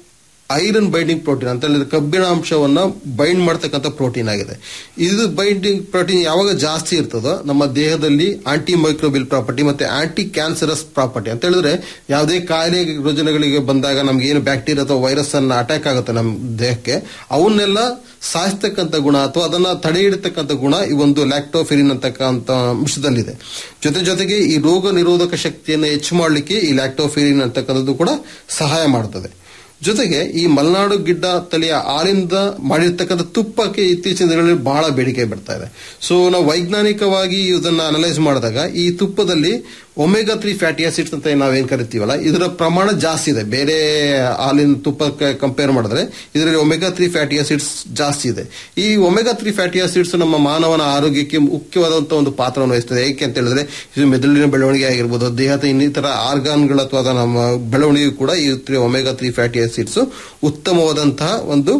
ಐರನ್ ಬೈಂಡಿಂಗ್ ಪ್ರೋಟೀನ್ ಅಂತ ಹೇಳಿದ್ರೆ ಕಬ್ಬಿಣ ಅಂಶವನ್ನ ಬೈಂಡ್ ಮಾಡ್ತಕ್ಕಂಥ ಪ್ರೋಟೀನ್ ಆಗಿದೆ ಇದು ಬೈಂಡಿಂಗ್ ಪ್ರೋಟೀನ್ ಯಾವಾಗ ಜಾಸ್ತಿ ಇರ್ತದೋ ನಮ್ಮ ದೇಹದಲ್ಲಿ ಆಂಟಿ ಮೈಕ್ರೋಬಿಲ್ ಪ್ರಾಪರ್ಟಿ ಮತ್ತೆ ಆಂಟಿ ಕ್ಯಾನ್ಸರಸ್ ಪ್ರಾಪರ್ಟಿ ಅಂತ ಹೇಳಿದ್ರೆ ಯಾವುದೇ ಕಾಯಿಲೆ ರುಜಿನಗಳಿಗೆ ಬಂದಾಗ ನಮ್ಗೆ ಏನು ಬ್ಯಾಕ್ಟೀರಿಯಾ ಅಥವಾ ವೈರಸ್ ಅನ್ನ ಅಟ್ಯಾಕ್ ಆಗುತ್ತೆ ನಮ್ಮ ದೇಹಕ್ಕೆ ಅವನ್ನೆಲ್ಲ ಸಾಯಿಸ್ತಕ್ಕಂಥ ಗುಣ ಅಥವಾ ಅದನ್ನ ತಡೆ ಹಿಡಿತಕ್ಕಂಥ ಗುಣ ಈ ಒಂದು ಲ್ಯಾಕ್ಟೋಫೆರಿನ್ ಅಂತಕ್ಕಂಥ ಅಂಶದಲ್ಲಿದೆ ಜೊತೆ ಜೊತೆಗೆ ಈ ರೋಗ ನಿರೋಧಕ ಶಕ್ತಿಯನ್ನು ಹೆಚ್ಚು ಮಾಡಲಿಕ್ಕೆ ಈ ಲ್ಯಾಕ್ಟೋಫೆರಿನ್ ಅಂತಕ್ಕಂಥದ್ದು ಕೂಡ ಸಹಾಯ ಮಾಡ್ತದೆ ಜೊತೆಗೆ ಈ ಮಲೆನಾಡು ಗಿಡ್ಡ ತಳಿಯ ಹಾಲಿಂದ ಮಾಡಿರ್ತಕ್ಕಂಥ ತುಪ್ಪಕ್ಕೆ ಇತ್ತೀಚಿನ ದಿನಗಳಲ್ಲಿ ಬಹಳ ಬೇಡಿಕೆ ಬರ್ತಾ ಇದೆ ಸೊ ನಾವು ವೈಜ್ಞಾನಿಕವಾಗಿ ಇದನ್ನ ಅನಲೈಸ್ ಮಾಡಿದಾಗ ಈ ತುಪ್ಪದಲ್ಲಿ ಒಮೆಗಾ ತ್ರೀ ಫ್ಯಾಟಿ ಆಸಿಡ್ಸ್ ಅಂತ ನಾವೇನ್ ಕರಿತೀವಲ್ಲ ಇದರ ಪ್ರಮಾಣ ಜಾಸ್ತಿ ಇದೆ ಬೇರೆ ಹಾಲಿನ ತುಪ್ಪಕ್ಕೆ ಕಂಪೇರ್ ಮಾಡಿದ್ರೆ ಇದರಲ್ಲಿ ಒಮೆಗಾ ತ್ರೀ ಫ್ಯಾಟಿ ಆಸಿಡ್ಸ್ ಜಾಸ್ತಿ ಇದೆ ಈ ಒಮೆಗಾ ತ್ರೀ ಫ್ಯಾಟಿ ಆಸಿಡ್ಸ್ ನಮ್ಮ ಮಾನವನ ಆರೋಗ್ಯಕ್ಕೆ ಮುಖ್ಯವಾದಂತಹ ಒಂದು ಪಾತ್ರವನ್ನು ವಹಿಸ್ತದೆ ಏಕೆ ಅಂತ ಹೇಳಿದ್ರೆ ಇದು ಮೆದುಳಿನ ಬೆಳವಣಿಗೆ ಆಗಿರ್ಬೋದು ದೇಹದ ಇನ್ನಿತರ ಆರ್ಗಾನ್ಗಳು ಅಥವಾ ಅದು ನಮ್ಮ ಬೆಳವಣಿಗೆ ಕೂಡ ಈ ಒಮೆಗಾ ತ್ರೀ ಫ್ಯಾಟಿ ಆಸಿಡ್ಸ್ ಉತ್ತಮವಾದಂತಹ ಒಂದು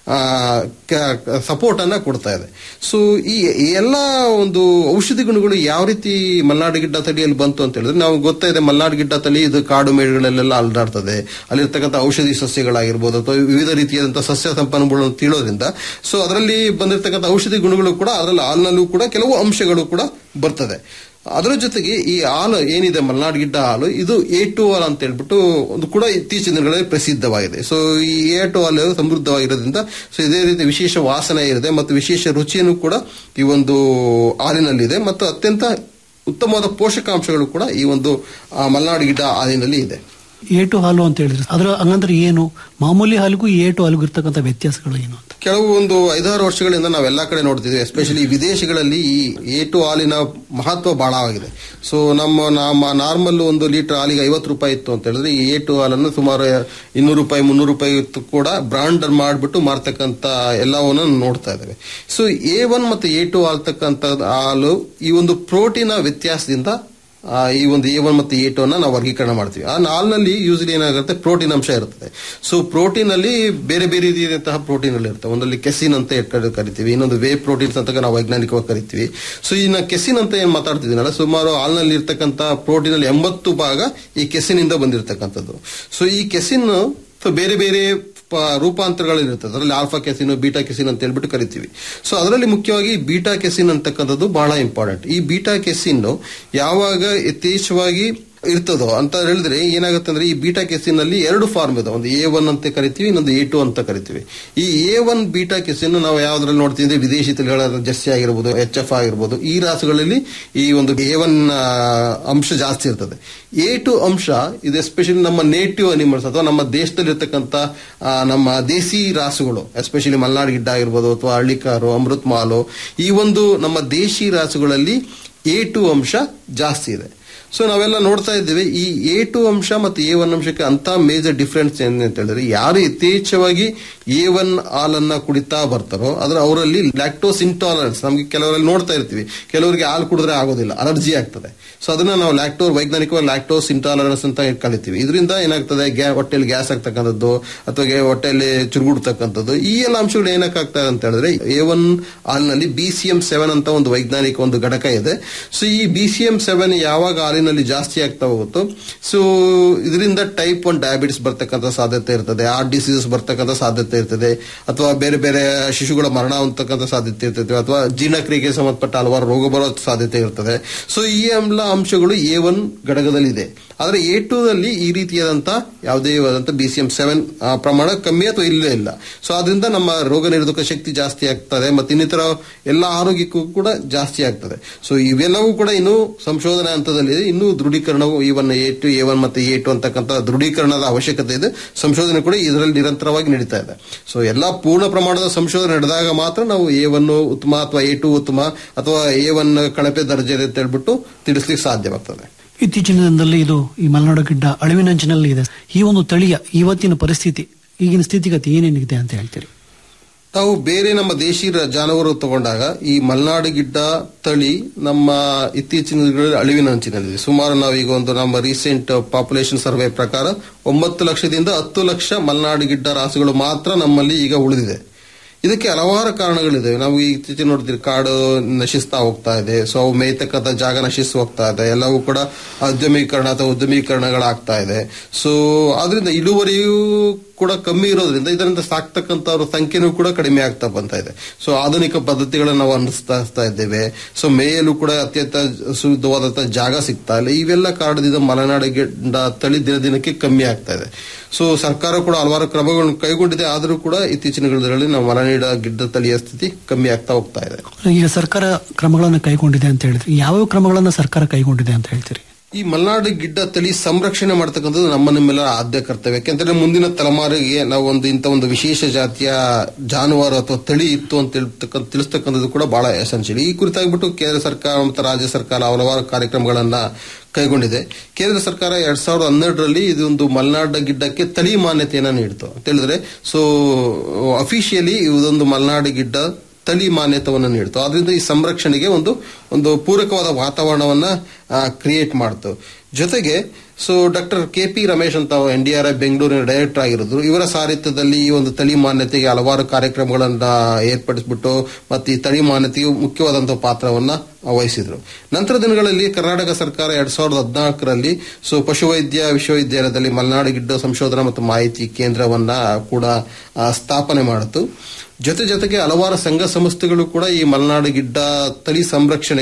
ಸಪೋರ್ಟ್ ಅನ್ನ ಕೊಡ್ತಾ ಇದೆ ಸೊ ಈ ಎಲ್ಲ ಒಂದು ಔಷಧಿ ಗುಣಗಳು ಯಾವ ರೀತಿ ಮಲ್ನಾಡು ಗಿಡ್ಡ ತಳಿಯಲ್ಲಿ ಬಂತು ಅಂತ ಹೇಳಿದ್ರೆ ನಾವು ಗೊತ್ತಾ ಇದೆ ಮಲ್ನಾಡು ಗಿಡ್ಡ ತಳಿ ಇದು ಕಾಡು ಮೇಡುಗಳಲ್ಲೆಲ್ಲ ಅಲ್ದಾಡ್ತದೆ ಅಲ್ಲಿರ್ತಕ್ಕಂಥ ಔಷಧಿ ಸಸ್ಯಗಳಾಗಿರ್ಬೋದು ಅಥವಾ ವಿವಿಧ ರೀತಿಯಾದಂತಹ ಸಸ್ಯ ಸಂಪನ್ಮೂಲಗಳನ್ನು ತಿಳಿಯೋದ್ರಿಂದ ಸೊ ಅದರಲ್ಲಿ ಬಂದಿರತಕ್ಕಂಥ ಔಷಧಿ ಗುಣಗಳು ಕೂಡ ಅದರಲ್ಲಿ ಹಾಲಿನಲ್ಲೂ ಕೂಡ ಕೆಲವು ಅಂಶಗಳು ಕೂಡ ಬರ್ತದೆ ಅದರ ಜೊತೆಗೆ ಈ ಹಾಲು ಏನಿದೆ ಮಲ್ನಾಡ್ ಗಿಡ್ಡ ಹಾಲು ಇದು ಎ ಟು ಹಾಲ್ ಅಂತ ಹೇಳ್ಬಿಟ್ಟು ಒಂದು ಕೂಡ ಇತ್ತೀಚಿನ ದಿನಗಳಲ್ಲಿ ಪ್ರಸಿದ್ಧವಾಗಿದೆ ಸೊ ಈ ಎ ಟು ಹಾಲು ಸಮೃದ್ಧವಾಗಿರೋದ್ರಿಂದ ಸೊ ಇದೇ ರೀತಿ ವಿಶೇಷ ವಾಸನೆ ಇದೆ ಮತ್ತು ವಿಶೇಷ ರುಚಿಯನ್ನು ಕೂಡ ಈ ಒಂದು ಹಾಲಿನಲ್ಲಿದೆ ಮತ್ತು ಅತ್ಯಂತ ಉತ್ತಮವಾದ ಪೋಷಕಾಂಶಗಳು ಕೂಡ ಈ ಒಂದು ಆ, ಮಲ್ನಾಡ್ ಗಿಡ್ಡ ಹಾಲಿನಲ್ಲಿ ಇದೆ ಏಟು ಹಾಲು ಅಂತ ಹೇಳಿದ್ರೆ ಅದರ ಹಂಗಂದ್ರೆ ಏನು ಮಾಮೂಲಿ ಹಾಲಿಗೂ ಈ ಏಟು ಹಾಲಿಗೂ ಇರ್ತಕ್ಕಂಥ ವ್ಯತ್ಯಾಸಗಳು ಏನು ಅಂತ ಕೆಲವು ಒಂದು ಐದಾರು ವರ್ಷಗಳಿಂದ ನಾವೆಲ್ಲ ಕಡೆ ನೋಡ್ತಿದ್ವಿ ಎಸ್ಪೆಷಲಿ ವಿದೇಶಗಳಲ್ಲಿ ಈ ಏಟು ಹಾಲಿನ ಮಹತ್ವ ಬಹಳವಾಗಿದೆ ಸೊ ನಮ್ಮ ನಮ್ಮ ನಾರ್ಮಲ್ ಒಂದು ಲೀಟರ್ ಹಾಲಿಗೆ ಐವತ್ತು ರೂಪಾಯಿ ಇತ್ತು ಅಂತ ಹೇಳಿದ್ರೆ ಈ ಏಟು ಹಾಲನ್ನು ಸುಮಾರು ಇನ್ನೂರು ರೂಪಾಯಿ ಮುನ್ನೂರು ರೂಪಾಯಿ ಇತ್ತು ಕೂಡ ಬ್ರಾಂಡ್ ಮಾಡಿಬಿಟ್ಟು ಮಾರ್ತಕ್ಕಂಥ ಎಲ್ಲವನ್ನು ನೋಡ್ತಾ ಇದ್ದೇವೆ ಸೊ ಎ ಒನ್ ಮತ್ತು ಎ ಟು ಹಾಲ್ತಕ್ಕಂಥ ಹಾಲು ಈ ಒಂದು ಪ್ರೋಟೀನ ವ್ಯತ್ಯಾಸದಿಂದ ಆ, ಈ ಒಂದು ಎ ಒನ್ ಮತ್ತು ಎ ಟು ಅನ್ನ ನಾವು ವರ್ಗೀಕರಣ ಮಾಡ್ತೀವಿ ಆ ಹಾಲ್ನಲ್ಲಿ ಯೂಸಲಿ ಏನಾಗುತ್ತೆ ಪ್ರೋಟೀನ್ ಅಂಶ ಇರ್ತದೆ ಸೊ ಪ್ರೋಟೀನ್ ಅಲ್ಲಿ ಬೇರೆ ಬೇರೆ ರೀತಿಯಾದಂತಹ ಪ್ರೋಟೀನ್ ಅಲ್ಲಿ ಇರ್ತವೆ ಒಂದಲ್ಲಿ ಕೆಸಿನ್ ಅಂತ ಇಟ್ಕೊಂಡು ಕರಿತೀವಿ ಇನ್ನೊಂದು ವೇ ಪ್ರೋಟೀನ್ಸ್ ಅಂತ ನಾವು ವೈಜ್ಞಾನಿಕವಾಗಿ ಕರಿತೀವಿ ಸೊ ಇನ್ನ ಕೆಸಿನ್ ಅಂತ ಏನ್ ಮಾತಾಡ್ತಿದ್ದೀನಲ್ಲ ಸುಮಾರು ಹಾಲ್ನಲ್ಲಿ ಇರ್ತಕ್ಕಂಥ ಪ್ರೋಟೀನ್ ಅಲ್ಲಿ ಎಂಬತ್ತು ಭಾಗ ಈ ಕೆಸಿನಿಂದ ಬಂದಿರತಕ್ಕಂಥದ್ದು ಸೊ ಈ ಕೆಸಿನ್ ಸೊ ಬೇರೆ ಬೇರೆ ಪ- ರೂಪಾಂತರಗಳಿರ್ತದೆ ಅದರಲ್ಲಿ ಆಲ್ಫಾ ಕೆಸಿನ್ ಬೀಟಾ ಕೆಸಿನ್ ಅಂತ ಹೇಳ್ಬಿಟ್ಟು ಕರಿತೀವಿ ಸೊ ಅದರಲ್ಲಿ ಮುಖ್ಯವಾಗಿ ಬೀಟಾ ಕೆಸಿನ್ ಅಂತಕ್ಕಂಥದ್ದು ಬಹಳ ಇಂಪಾರ್ಟೆಂಟ್ ಈ ಬೀಟಾ ಕೆಸಿನ್ ಯಾವಾಗ ಯಥೇಚ್ಛವಾಗಿ ಇರ್ತದೋ ಅಂತ ಹೇಳಿದ್ರೆ ಏನಾಗುತ್ತೆ ಅಂದ್ರೆ ಈ ಬೀಟಾ ಕೆಸಿನ್ ನಲ್ಲಿ ಎರಡು ಫಾರ್ಮ್ ಇದೆ ಒಂದು ಎ ಒನ್ ಅಂತ ಕರಿತೀವಿ ಇನ್ನೊಂದು ಎ ಟು ಅಂತ ಕರಿತೀವಿ ಈ ಎ ಒನ್ ಬೀಟಾ ಕೆಸಿನ್ ನಾವು ಯಾವ್ದ್ರಲ್ಲಿ ನೋಡ್ತೀವಿ ಅಂದ್ರೆ ವಿದೇಶಿ ತಳಿಗಳ ಜರ್ಸಿ ಆಗಿರ್ಬೋದು ಎಚ್ ಎಫ್ ಆಗಿರ್ಬೋದು ಈ ರಾಸುಗಳಲ್ಲಿ ಈ ಒಂದು ಎ ಒನ್ ಅಂಶ ಜಾಸ್ತಿ ಇರ್ತದೆ ಎ ಟು ಅಂಶ ಇದು ಎಸ್ಪೆಷಲಿ ನಮ್ಮ ನೇಟಿವ್ ಅನಿಮಲ್ಸ್ ಅಥವಾ ನಮ್ಮ ದೇಶದಲ್ಲಿ ಇರ್ತಕ್ಕಂಥ ಆ, ನಮ್ಮ ದೇಸಿ ರಾಸುಗಳು ಎಸ್ಪೆಷಲಿ ಮಲ್ನಾಡ್ ಗಿಡ್ಡ ಆಗಿರ್ಬೋದು ಅಥವಾ ಹಳ್ಳಿಕಾರು ಅಮೃತ್ ಮಾಲು ಈ ಒಂದು ನಮ್ಮ ದೇಶಿ ರಾಸುಗಳಲ್ಲಿ ಎ ಟು ಅಂಶ ಜಾಸ್ತಿ ಇದೆ ಸೊ ನಾವೆಲ್ಲ ನೋಡ್ತಾ ಇದ್ದೀವಿ ಈ ಎ ಟು ಅಂಶ ಮತ್ತು ಎ ಒನ್ ಅಂಶಕ್ಕೆ ಅಂತ ಮೇಜರ್ ಡಿಫ್ರೆನ್ಸ್ ಏನು ಅಂತ ಹೇಳಿದ್ರೆ ಯಾರು ಯಥೇಚ್ಛವಾಗಿ ಎ ಒನ್ ಹಾಲನ್ನ ಕುಡಿತಾ ಬರ್ತಾರೋ ಅದ್ರ ಅವರಲ್ಲಿ ಲ್ಯಾಕ್ಟೋಸ್ ಇಂಟಾಲರೆನ್ಸ್ ನಮಗೆ ಕೆಲವರಲ್ಲಿ ನೋಡ್ತಾ ಇರ್ತೀವಿ ಕೆಲವರಿಗೆ ಹಾಲು ಕುಡಿದ್ರೆ ಆಗೋದಿಲ್ಲ ಅಲರ್ಜಿ ಆಗ್ತದೆ ಸೊ ಅದನ್ನ ನಾವು ಲ್ಯಾಕ್ಟೋರ್ ವೈಜ್ಞಾನಿಕವಾಗಿ ಲ್ಯಾಕ್ಟೋಸ್ ಇಂಟಾಲರೆನ್ಸ್ ಅಂತ ಕಲಿತೀವಿ ಇದರಿಂದ ಏನಾಗ್ತದೆ ಗ್ಯಾ ಹೊಟ್ಟೆಯಲ್ಲಿ ಗ್ಯಾಸ್ ಆಗ್ತಕ್ಕಂಥದ್ದು ಅಥವಾ ಗೆ- ಹೊಟ್ಟೆಯಲ್ಲಿ ಚುರುಗುಡ್ತಕ್ಕಂಥದ್ದು ಈ ಎಲ್ಲ ಅಂಶಗಳು ಏನಕ್ಕಾಗ್ತದೆ ಅಂತ ಹೇಳಿದ್ರೆ ಎ ಒನ್ ಹಾಲಿನಲ್ಲಿ ಬಿ ಸಿ ಎಂ ಸೆವೆನ್ ಅಂತ ಒಂದು ವೈಜ್ಞಾನಿಕ ಒಂದು ಘಟಕ ಇದೆ ಸೊ ಈ ಬಿ ಸಿ ಎಂ ಸೆವೆನ್ ಯಾವಾಗ ಹಾಲಿನಲ್ಲಿ ಜಾಸ್ತಿ ಆಗ್ತಾ ಹೋಗುತ್ತೋ ಸೊ ಇದರಿಂದ ಟೈಪ್ ಒನ್ ಡಯಾಬಿಟಿಸ್ ಬರ್ತಕ್ಕಂಥ ಸಾಧ್ಯತೆ ಇರ್ತದೆ ಹಾರ್ಟ್ ಡಿಸೀಸಸ್ ಬರ್ತಕ್ಕಂಥ ಸಾಧ್ಯತೆ ಇರ್ತದೆ ಅಥವಾ ಬೇರೆ ಬೇರೆ ಶಿಶುಗಳ ಮರಣ ಹೊಂದತಕ್ಕಂಥ ಸಾಧ್ಯತೆ ಇರ್ತದೆ ಅಥವಾ ಜೀರ್ಣಕ್ರಿಯೆಗೆ ಸಂಬಂಧಪಟ್ಟ ಹಲವಾರು ರೋಗ ಬರೋ ಸಾಧ್ಯತೆ ಇರ್ತದೆ ಸೊ ಈ ಎಲ್ಲ ಅಂಶಗಳು ಎ ಒನ್ ಘಟಕದಲ್ಲಿದೆ ಆದರೆ ಎ ಟೂ ದಲ್ಲಿ ಈ ರೀತಿಯಾದಂತ ಯಾವುದೇ ಬಿ ಸಿ ಎಂ ಸೆವೆನ್ ಪ್ರಮಾಣ ಕಮ್ಮಿ ಅಥವಾ ಇಲ್ಲೇ ಇಲ್ಲ ಸೊ ಅದರಿಂದ ನಮ್ಮ ರೋಗ ನಿರೋಧಕ ಶಕ್ತಿ ಜಾಸ್ತಿ ಆಗ್ತದೆ ಮತ್ತು ಇನ್ನಿತರ ಎಲ್ಲ ಆರೋಗ್ಯಕ್ಕೂ ಕೂಡ ಜಾಸ್ತಿ ಆಗ್ತದೆ ಸೊ ಇವೆಲ್ಲವೂ ಕೂಡ ಇನ್ನು ಸಂಶೋಧನಾ ಹಂತದಲ್ಲಿದೆ ಇನ್ನೂ ದೃಢೀಕರಣವು ಈ one A two A one ಮತ್ತು ಎ ಟು ಅಂತಕ್ಕಂಥ ದೃಢೀಕರಣದ ಅವಶ್ಯಕತೆ ಇದೆ ಸಂಶೋಧನೆ ಕೂಡ ಇದರಲ್ಲಿ ನಿರಂತರವಾಗಿ ನಡೀತಾ ಇದೆ ಸೊ ಎಲ್ಲ ಪೂರ್ಣ ಪ್ರಮಾಣದ ಸಂಶೋಧನೆ ನಡೆದಾಗ ಮಾತ್ರ ನಾವು ಎ ಒನ್ ಉತ್ತಮ ಅಥವಾ ಎ ಟು ಉತ್ತಮ ಅಥವಾ ಎ ಒನ್ ಕಳಪೆ ದರ್ಜೆ ಅಂತ ಹೇಳ್ಬಿಟ್ಟು ತಿಳಿಸ್ಲಿಕ್ಕೆ ಸಾಧ್ಯವಾಗ್ತದೆ ಇತ್ತೀಚಿನ ದಿನದಲ್ಲಿ ಇದು ಈ ಮಲೆನಾಡು ಗಿಡ್ಡ ಅಳಿವಿನಂಚಿನಲ್ಲಿ ಇದೆ ಈ ಒಂದು ತಳಿಯ ಇವತ್ತಿನ ಪರಿಸ್ಥಿತಿ ಈಗಿನ ಸ್ಥಿತಿಗತಿ ಏನೇನಿದೆ ಅಂತ ಹೇಳ್ತೀರಿ ನಾವು ಬೇರೆ ನಮ್ಮ ದೇಶಿ ರ- ಜಾನುವಾರು ತಗೊಂಡಾಗ ಈ ಮಲೆನಾಡು ಗಿಡ್ಡ ತಳಿ ನಮ್ಮ ಇತ್ತೀಚಿನ ದಿನಗಳಲ್ಲಿ ಅಳಿವಿನ ಅಂಚಿನಲ್ಲಿದೆ ಸುಮಾರು ನಾವೀಗ ಒಂದು ನಮ್ಮ ರೀಸೆಂಟ್ ಪಾಪ್ಯುಲೇಷನ್ ಸರ್ವೆ ಪ್ರಕಾರ ಒಂಬತ್ತು ಲಕ್ಷದಿಂದ ಹತ್ತು ಲಕ್ಷ ಮಲೆನಾಡು ಗಿಡ್ಡ ರಾಸುಗಳು ಮಾತ್ರ ನಮ್ಮಲ್ಲಿ ಈಗ ಉಳಿದಿದೆ ಇದಕ್ಕೆ ಹಲವಾರು ಕಾರಣಗಳಿದೆ ನಾವು ಈ ಇತ್ತೀಚೆಗೆ ನೋಡ್ತೀವಿ ಕಾಡು ನಶಿಸ್ತಾ ಹೋಗ್ತಾ ಇದೆ ಸೊ ಅವು ಮೇಯ್ತಕ್ಕಂಥ ಜಾಗ ನಶಿಸಿ ಹೋಗ್ತಾ ಇದೆ ಎಲ್ಲವೂ ಕೂಡ ಉದ್ಯಮೀಕರಣ ಅಥವಾ ಉದ್ಯಮೀಕರಣಗಳಾಗ್ತಾ ಇದೆ ಸೊ ಆದ್ರಿಂದ ಇಳುವರಿಯೂ ಕೂಡ ಕಮ್ಮಿ ಇರೋದ್ರಿಂದ ಇದರಿಂದ ಸಾಕ್ತಕ್ಕಂಥವ್ರ ಸಂಖ್ಯೆನೂ ಕೂಡ ಕಡಿಮೆ ಆಗ್ತಾ ಬಂತಾ ಇದೆ ಸೊ ಆಧುನಿಕ ಪದ್ಧತಿಗಳನ್ನು ನಾವು ಅನುಸರಿಸ್ತಾ ಇದ್ದೇವೆ ಸೊ ಮೇಯಲು ಕೂಡ ಅತ್ಯಂತ ಶುದ್ಧವಾದಂತಹ ಜಾಗ ಸಿಗ್ತಾ ಇಲ್ಲ ಇವೆಲ್ಲ ಕಾರಣದಿಂದ ಮಲೆನಾಡು ಗಿಡ್ಡ ತಳಿ ದಿನ ದಿನಕ್ಕೆ ಕಮ್ಮಿ ಆಗ್ತಾ ಇದೆ ಸೊ ಸರ್ಕಾರ ಕೂಡ ಹಲವಾರು ಕ್ರಮಗಳನ್ನು ಕೈಗೊಂಡಿದೆ ಆದರೂ ಕೂಡ ಇತ್ತೀಚಿನ ದಿನಗಳಲ್ಲಿ ನಾವು ಮಲೆನಾಡ ಗಿಡ್ಡ ತಳಿಯ ಸ್ಥಿತಿ ಕಮ್ಮಿ ಆಗ್ತಾ ಹೋಗ್ತಾ ಇದೆ ಈಗ ಸರ್ಕಾರ ಕ್ರಮಗಳನ್ನು ಕೈಗೊಂಡಿದೆ ಅಂತ ಹೇಳಿದ್ರಿ ಯಾವ್ಯಾವ ಕ್ರಮಗಳನ್ನು ಸರ್ಕಾರ ಕೈಗೊಂಡಿದೆ ಅಂತ ಹೇಳ್ತೀರಿ ಈ ಮಲೆನಾಡು ಗಿಡ್ಡ ತಳಿ ಸಂರಕ್ಷಣೆ ಮಾಡ್ತಕ್ಕಂಥದ್ದು ನಮ್ಮ ನಿಮ್ಮೆಲ್ಲ ಆದ್ಯ ಕರ್ತವ್ಯ ಯಾಕೆಂದ್ರೆ ಮುಂದಿನ ತಲೆಮಾರಿಗೆ ನಾವು ಒಂದು ಇಂಥ ಒಂದು ವಿಶೇಷ ಜಾತಿಯ ಜಾನುವಾರು ಅಥವಾ ತಳಿ ಇತ್ತು ಅಂತ ಹೇಳ್ತಕ್ಕಂಥ ತಿಳಿಸ್ತಕ್ಕಂಥದ್ದು ಕೂಡ ಬಹಳ ಎಸೆನ್ಷಿಯಲ್ ಈ ಕುರಿತಾಗ್ಬಿಟ್ಟು ಕೇಂದ್ರ ಸರ್ಕಾರ ಮತ್ತು ರಾಜ್ಯ ಸರ್ಕಾರ ಹಲವಾರು ಕಾರ್ಯಕ್ರಮಗಳನ್ನ ಕೈಗೊಂಡಿದೆ ಕೇಂದ್ರ ಸರ್ಕಾರ ಎರಡ್ ಸಾವಿರದ ಹನ್ನೆರಡರಲ್ಲಿ ಇದೊಂದು ಮಲೆನಾಡ ಗಿಡ್ಡಕ್ಕೆ ತಳಿ ಮಾನ್ಯತೆಯನ್ನ ನೀಡಿತು ಅಂತ ಹೇಳಿದ್ರೆ ಸೊ ಅಫಿಷಿಯಲಿ ಇದೊಂದು ಮಲೆನಾಡು ಗಿಡ್ಡ ತಳಿ ಮಾನ್ಯತವನ್ನು ನೀಡ್ತು ಅದರಿಂದ ಈ ಸಂರಕ್ಷಣೆಗೆ ಒಂದು ಒಂದು ಪೂರಕವಾದ ವಾತಾವರಣವನ್ನ ಕ್ರಿಯೇಟ್ ಮಾಡ್ತು ಜೊತೆಗೆ so doctor K P Ramesh ಅಂತ ಎನ್ ಡಿ ಆರ್ ಐ ಬೆಂಗಳೂರಿನ ಡೈರೆಕ್ಟರ್ ಆಗಿರೋದು ಇವರ ಸಾರಥ್ಯದಲ್ಲಿ ಈ ಒಂದು ತಳಿ ಮಾನ್ಯತೆಗೆ ಹಲವಾರು ಕಾರ್ಯಕ್ರಮಗಳನ್ನ ಏರ್ಪಡಿಸ್ಬಿಟ್ಟು ಮತ್ತು ಈ ತಳಿ ಮಾನ್ಯತೆಯು ಮುಖ್ಯವಾದಂತಹ ಪಾತ್ರವನ್ನ ವಹಿಸಿದ್ರು ನಂತರ ದಿನಗಳಲ್ಲಿ ಕರ್ನಾಟಕ ಸರ್ಕಾರ ಎರಡ್ ಸಾವಿರದ ಹದಿನಾಲ್ಕರಲ್ಲಿ ಸೊ ಪಶುವೈದ್ಯ ವಿಶ್ವವಿದ್ಯಾಲಯದಲ್ಲಿ ಮಲೆನಾಡು ಗಿಡ್ಡ ಸಂಶೋಧನಾ ಮತ್ತು ಮಾಹಿತಿ ಕೇಂದ್ರವನ್ನ ಕೂಡ ಆ, ಸ್ಥಾಪನೆ ಮಾಡಿತು ಜೊತೆ ಜೊತೆಗೆ ಹಲವಾರು ಸಂಘ ಸಂಸ್ಥೆಗಳು ಕೂಡ ಈ ಮಲೆನಾಡು ಗಿಡ್ಡ ತಳಿ ಸಂರಕ್ಷಣೆಗೆ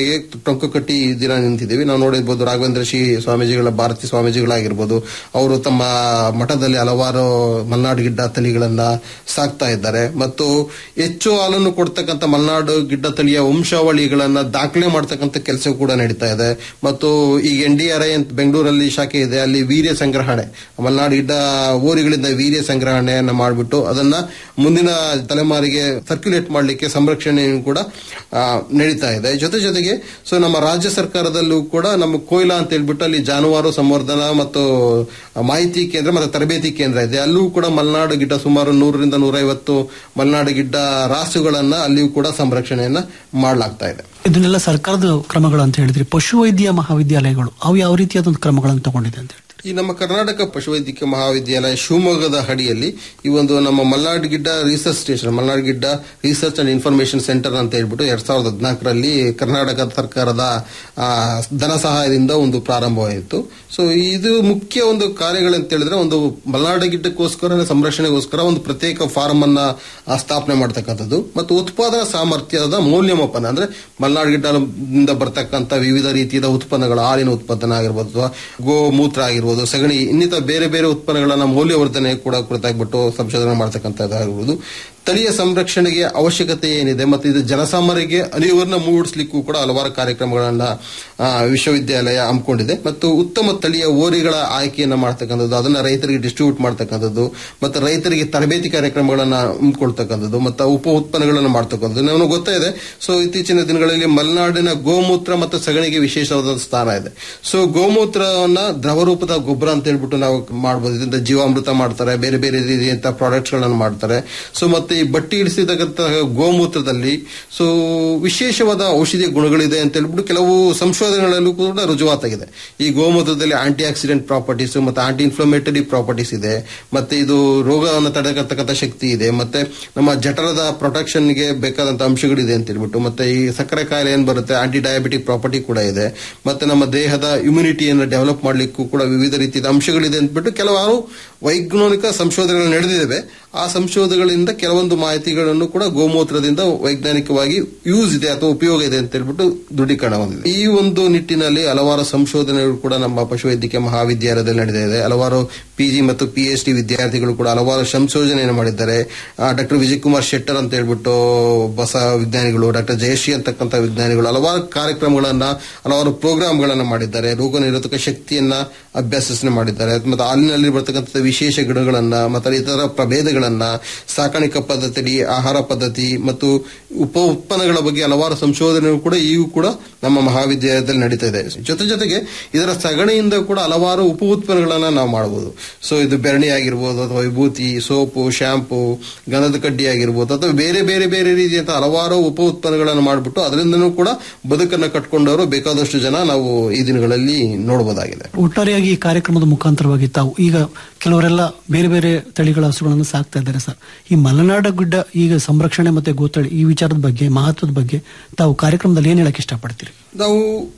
ಸಂರಕ್ಷಣೆಗೆ ಟೊಂಕು ಕಟ್ಟಿ ಈ ದಿನ ನಿಂತಿದ್ದೀವಿ ನಾವು ನೋಡಿರ್ಬೋದು ರಾಘವೇಂದ್ರ ಶ್ರೀ ಸ್ವಾಮೀಜಿಗಳ ಭಾರತಿ ಸ್ವಾಮೀಜಿಗಳಾಗಿರ್ಬೋದು ಅವರು ತಮ್ಮ ಮಠದಲ್ಲಿ ಹಲವಾರು ಮಲ್ನಾಡು ಗಿಡ್ಡ ತಳಿಗಳನ್ನ ಸಾಕ್ತಾ ಇದ್ದಾರೆ ಮತ್ತು ಹೆಚ್ಚು ಹಾಲನ್ನು ಕೊಡ್ತಕ್ಕಂಥ ಮಲ್ನಾಡು ಗಿಡ್ಡ ತಳಿಯ ವಂಶಾವಳಿಗಳನ್ನ ದಾಖಲೆ ಮಾಡ್ತಕ್ಕಂಥ ಕೆಲಸ ಕೂಡ ನಡೀತಾ ಇದೆ ಮತ್ತು ಈಗ ಎನ್ ಡಿ ಆರ್ ಐ ಅಂತ ಬೆಂಗಳೂರಲ್ಲಿ ಶಾಖೆ ಇದೆ ಅಲ್ಲಿ ವೀರ್ಯ ಸಂಗ್ರಹಣೆ ಮಲ್ನಾಡು ಗಿಡ್ಡ ಊರುಗಳಿಂದ ವೀರ್ಯ ಸಂಗ್ರಹಣೆಯನ್ನ ಮಾಡಿಬಿಟ್ಟು ಅದನ್ನ ಮುಂದಿನ ತಲೆಮಾರಿಗೆ ಸರ್ಕ್ಯುಲೇಟ್ ಮಾಡಲಿಕ್ಕೆ ಸಂರಕ್ಷಣೆಯೂ ಕೂಡ ಆ, ನಡೀತಾ ಇದೆ ಜೊತೆ ಜೊತೆಗೆ ಸೊ ನಮ್ಮ ರಾಜ್ಯ ಸರ್ಕಾರದಲ್ಲೂ ಕೂಡ ನಮ್ಮ ಕೊಯ್ಲಾ ಅಂತ ಹೇಳ್ಬಿಟ್ಟು ಅಲ್ಲಿ ಜಾನುವಾರು ಸಂವರ್ಧನಾ ಮತ್ತು ಮಾಹಿತಿ ಕೇಂದ್ರ ಮತ್ತು ತರಬೇತಿ ಕೇಂದ್ರ ಇದೆ ಅಲ್ಲೂ ಕೂಡ ಮಲೆನಾಡು ಗಿಡ್ಡ ಸುಮಾರು ನೂರರಿಂದ ನೂರೈವತ್ತು ಮಲೆನಾಡು ಗಿಡ್ಡ ರಾಸುಗಳನ್ನ ಅಲ್ಲಿಯೂ ಕೂಡ ಸಂರಕ್ಷಣೆಯನ್ನ ಮಾಡಲಾಗ್ತಾ ಇದೆ ಇದನ್ನೆಲ್ಲ ಸರ್ಕಾರದ ಕ್ರಮಗಳು ಅಂತ ಹೇಳಿದ್ರಿ ಪಶುವೈದ್ಯ ಮಹಾವಿದ್ಯಾಲಯಗಳು ಅವು ಯಾವ ರೀತಿಯಾದ ಕ್ರಮಗಳನ್ನು ತಗೊಂಡಿದೆ ಅಂತ ಹೇಳಿ ಈ ನಮ್ಮ ಕರ್ನಾಟಕ ಪಶುವೈದ್ಯಕೀಯ ಮಹಾವಿದ್ಯಾಲಯ ಶಿವಮೊಗ್ಗದ ಅಡಿಯಲ್ಲಿ ಈ ಒಂದು ನಮ್ಮ Malnad Gidda research station Malnad Gidda research and information centre ಅಂತ ಹೇಳ್ಬಿಟ್ಟು ಎರಡ್ ಸಾವಿರದ ಹದಿನಾಲ್ಕರಲ್ಲಿ ಕರ್ನಾಟಕ ಸರ್ಕಾರದ ಆ, ಧನ ಸಹಾಯದಿಂದ ಒಂದು ಪ್ರಾರಂಭವಾಯಿತು ಸೊ ಇದು ಮುಖ್ಯ ಒಂದು ಕಾರ್ಯಗಳಂತ ಹೇಳಿದ್ರೆ ಒಂದು ಮಲ್ನಾಡು ಗಿಡ್ಡಕ್ಕೋಸ್ಕರ ಸಂರಕ್ಷಣೆಗೋಸ್ಕರ ಒಂದು ಪ್ರತ್ಯೇಕ ಫಾರ್ಮ್ ಅನ್ನ ಆ, ಸ್ಥಾಪನೆ ಮಾಡ್ತಕ್ಕಂಥದ್ದು ಮತ್ತು ಉತ್ಪಾದನಾ ಸಾಮರ್ಥ್ಯದ ಮೌಲ್ಯಮಾಪನ ಅಂದ್ರೆ ಮಲ್ನಾಡು ಗಿಡ್ಡದಿಂದ ಬರ್ತಕ್ಕಂಥ ವಿವಿಧ ರೀತಿಯ ಉತ್ಪನ್ನಗಳು ಹಾಲಿನ ಉತ್ಪಾದನೆ ಆಗಿರ್ಬೋದು ಅಥವಾ ಗೋಮೂತ್ರ ಆಗಿರ್ಬೋದು ಸಗಣಿ ಇನ್ನಿತರ ಬೇರೆ ಬೇರೆ ಉತ್ಪನ್ನಗಳನ್ನ ಮೌಲ್ಯವರ್ಧನೆ ಕೂಡ ಕುರಿತಾಗ್ಬಿಟ್ಟು ಸಂಶೋಧನೆ ಮಾಡ್ತಕ್ಕಂಥದ್ದಾಗಿರ್ಬೋದು ತಳಿಯ ಸಂರಕ್ಷಣೆಗೆ ಅವಶ್ಯಕತೆ ಏನಿದೆ ಮತ್ತು ಇದು ಜನಸಾಮಾನ್ಯರಿಗೆ ಅರಿವನ್ನು ಮೂಡಿಸ್ಲಿಕ್ಕೂ ಕೂಡ ಹಲವಾರು ಕಾರ್ಯಕ್ರಮಗಳನ್ನ ಆ, ವಿಶ್ವವಿದ್ಯಾಲಯ ಹಮ್ಮಿಕೊಂಡಿದೆ ಮತ್ತು ಉತ್ತಮ ತಳಿಯ ಓರಿಗಳ ಆಯ್ಕೆಯನ್ನ ಮಾಡ್ತಕ್ಕಂಥದ್ದು ಅದನ್ನ ರೈತರಿಗೆ ಡಿಸ್ಟ್ರಿಬ್ಯೂಟ್ ಮಾಡ್ತಕ್ಕಂಥದ್ದು ಮತ್ತು ರೈತರಿಗೆ ತರಬೇತಿ ಕಾರ್ಯಕ್ರಮಗಳನ್ನ ಹಮ್ಮಿಕೊಳ್ತಕ್ಕಂಥದ್ದು ಮತ್ತು ಉಪ ಉತ್ಪನ್ನಗಳನ್ನು ಮಾಡ್ತಕ್ಕಂಥದ್ದು ನಮಗೆ ಗೊತ್ತಾ ಇದೆ ಸೊ ಇತ್ತೀಚಿನ ದಿನಗಳಲ್ಲಿ ಮಲೆನಾಡಿನ ಗೋಮೂತ್ರ ಮತ್ತು ಸಗಣಿಗೆ ವಿಶೇಷವಾದ ಸ್ಥಾನ ಇದೆ ಸೊ ಗೋಮೂತ್ರವನ್ನ ದ್ರವ ರೂಪದ ಗೊಬ್ಬರ ಅಂತ ಹೇಳ್ಬಿಟ್ಟು ನಾವು ಮಾಡಬಹುದು ಇದರಿಂದ ಜೀವಾಮೃತ ಮಾಡ್ತಾರೆ ಬೇರೆ ಬೇರೆ ರೀತಿಯಂತ ಪ್ರಾಡಕ್ಟ್ಸ್ ಗಳನ್ನ ಮಾಡ್ತಾರೆ ಸೊ ಮತ್ತೆ ಈ ಬಟ್ಟಿ ಇಳಿಸಿದಂತಹ ಗೋಮೂತ್ರದಲ್ಲಿ ಸೊ ವಿಶೇಷವಾದ ಔಷಧೀಯ ಗುಣಗಳಿದೆ ಅಂತ ಹೇಳ್ಬಿಟ್ಟು ಕೆಲವು ಸಂಶೋಧನೆಗಳಲ್ಲೂ ಕೂಡ ರುಜುವಾತಾಗಿದೆ ಈ ಗೋಮೂತ್ರದಲ್ಲಿ ಆಂಟಿ ಆಕ್ಸಿಡೆಂಟ್ ಪ್ರಾಪರ್ಟೀಸ್ ಮತ್ತೆ ಆಂಟಿ ಇನ್ಫ್ಲಮೇಟರಿ ಪ್ರಾಪರ್ಟೀಸ್ ಇದೆ ಮತ್ತೆ ಇದು ರೋಗವನ್ನು ತಡೆಗಟ್ಟತಕ್ಕಂಥ ಶಕ್ತಿ ಇದೆ ಮತ್ತೆ ನಮ್ಮ ಜಠರದ ಪ್ರೊಟೆಕ್ಷನ್ಗೆ ಬೇಕಾದಂತ ಅಂಶಗಳಿದೆ ಅಂತ ಹೇಳ್ಬಿಟ್ಟು ಮತ್ತೆ ಈ ಸಕ್ಕರೆ ಕಾಯಿಲೆ ಏನ್ ಬರುತ್ತೆ ಆಂಟಿ ಡಯಾಬಿಟಿಕ್ ಪ್ರಾಪರ್ಟಿ ಕೂಡ ಇದೆ ಮತ್ತೆ ನಮ್ಮ ದೇಹದ ಇಮ್ಯುನಿಟಿಯನ್ನು ಡೆವಲಪ್ ಮಾಡ್ಲಿಕ್ಕೂ ಕೂಡ ವಿವಿಧ ರೀತಿಯ ಅಂಶಗಳಿದೆ ಅಂದ್ಬಿಟ್ಟು ಕೆಲವಾರು ವೈಜ್ಞಾನಿಕ ಸಂಶೋಧನೆಗಳು ನಡೆದಿವೆ ಆ ಸಂಶೋಧನೆಗಳಿಂದ ಕೆಲವೊಂದು ಮಾಹಿತಿಗಳನ್ನು ಕೂಡ ಗೋಮೂತ್ರದಿಂದ ವೈಜ್ಞಾನಿಕವಾಗಿ ಯೂಸ್ ಇದೆ ಅಥವಾ ಉಪಯೋಗ ಇದೆ ಅಂತ ಹೇಳ್ಬಿಟ್ಟು ದೃಢೀಕರಣ ಹೊಂದಿದೆ ಈ ಒಂದು ನಿಟ್ಟಿನಲ್ಲಿ ಹಲವಾರು ಸಂಶೋಧನೆಗಳು ಕೂಡ ನಮ್ಮ ಪಶುವೈದ್ಯಕೀಯ ಮಹಾವಿದ್ಯಾಲಯದಲ್ಲಿ ನಡೆದಿದೆ ಹಲವಾರು ಪಿಜಿ ಮತ್ತು ಪಿ ಎಚ್ ಡಿ ವಿದ್ಯಾರ್ಥಿಗಳು ಕೂಡ ಹಲವಾರು ಸಂಶೋಧನೆಯನ್ನು ಮಾಡಿದ್ದಾರೆ ಡಾಕ್ಟರ್ ವಿಜಯ್ ಕುಮಾರ್ ಶೆಟ್ಟರ್ ಅಂತ ಹೇಳ್ಬಿಟ್ಟು ಬಸ ವಿಜ್ಞಾನಿಗಳು ಡಾಕ್ಟರ್ ಜಯಶ್ರೀ ಅಂತಕ್ಕಂಥ ವಿಜ್ಞಾನಿಗಳು ಹಲವಾರು ಕಾರ್ಯಕ್ರಮಗಳನ್ನ ಹಲವಾರು ಪ್ರೋಗ್ರಾಮ್ಗಳನ್ನ ಮಾಡಿದ್ದಾರೆ ರೋಗ ನಿರೋಧಕ ಶಕ್ತಿಯನ್ನ ಅಭ್ಯಾಸನೆ ಮಾಡಿದ್ದಾರೆ ಮತ್ತು ಹಾಲಿನಲ್ಲಿ ಬರ್ತಕ್ಕಂಥ ವಿಶೇಷ ಗುಣಗಳನ್ನ ಮತ್ತು ಇತರ ಪ್ರಭೇದಗಳನ್ನ ಸಾಕಾಣಿಕಾ ಪದ್ಧತಿ ಆಹಾರ ಪದ್ಧತಿ ಮತ್ತು ಉಪ ಉತ್ಪನ್ನಗಳ ಬಗ್ಗೆ ಹಲವಾರು ಸಂಶೋಧನೆಗಳು ಕೂಡ ಈಗೂ ಕೂಡ ನಮ್ಮ ಮಹಾವಿದ್ಯಾಲಯದಲ್ಲಿ ನಡೀತಾ ಇದೆ ಜೊತೆ ಜೊತೆಗೆ ಇದರ ಸಗಣಿಯಿಂದ ಕೂಡ ಹಲವಾರು ಉಪ ಉತ್ಪನ್ನಗಳನ್ನ ನಾವು ಮಾಡಬಹುದು ಸೊ ಇದು ಬೆರಣಿ ಆಗಿರ್ಬೋದು ಅಥವಾ ವಿಭೂತಿ ಸೋಪು ಶಾಂಪು ಗಂಧದ ಕಡ್ಡಿ ಆಗಿರ್ಬೋದು ಅಥವಾ ಬೇರೆ ಬೇರೆ ಬೇರೆ ರೀತಿಯಂತ ಹಲವಾರು ಉಪ ಉತ್ಪನ್ನಗಳನ್ನು ಮಾಡಿಬಿಟ್ಟು ಅದರಿಂದನೂ ಕೂಡ ಬದುಕನ್ನು ಕಟ್ಕೊಂಡವರು ಬೇಕಾದಷ್ಟು ಜನ ನಾವು ಈ ದಿನಗಳಲ್ಲಿ ನೋಡಬಹುದಾಗಿದೆ ಒಟ್ಟಾರೆಯಾಗಿ ಈ ಕಾರ್ಯಕ್ರಮದ ಮುಖಾಂತರವಾಗಿ ತಾವು ಈಗ ಕೆಲವರೆಲ್ಲ ಬೇರೆ ಬೇರೆ ತಳಿಗಳ ಹಸುಗಳನ್ನು ಸಾಕ್ತಾ ಇದ್ದಾರೆ ಸರ್ ಈ ಮಲೆನಾಡು ಗುಡ್ಡ ಈಗ ಸಂರಕ್ಷಣೆ ಮತ್ತೆ ಗೋತಳಿ ಈ ವಿಚಾರದ ಬಗ್ಗೆ ಮಹತ್ವದ ಬಗ್ಗೆ ತಾವು ಕಾರ್ಯಕ್ರಮದಲ್ಲಿ ಏನ್ ಹೇಳಕ್ ಇಷ್ಟಪಡ್ತೀರಿ ನಾವು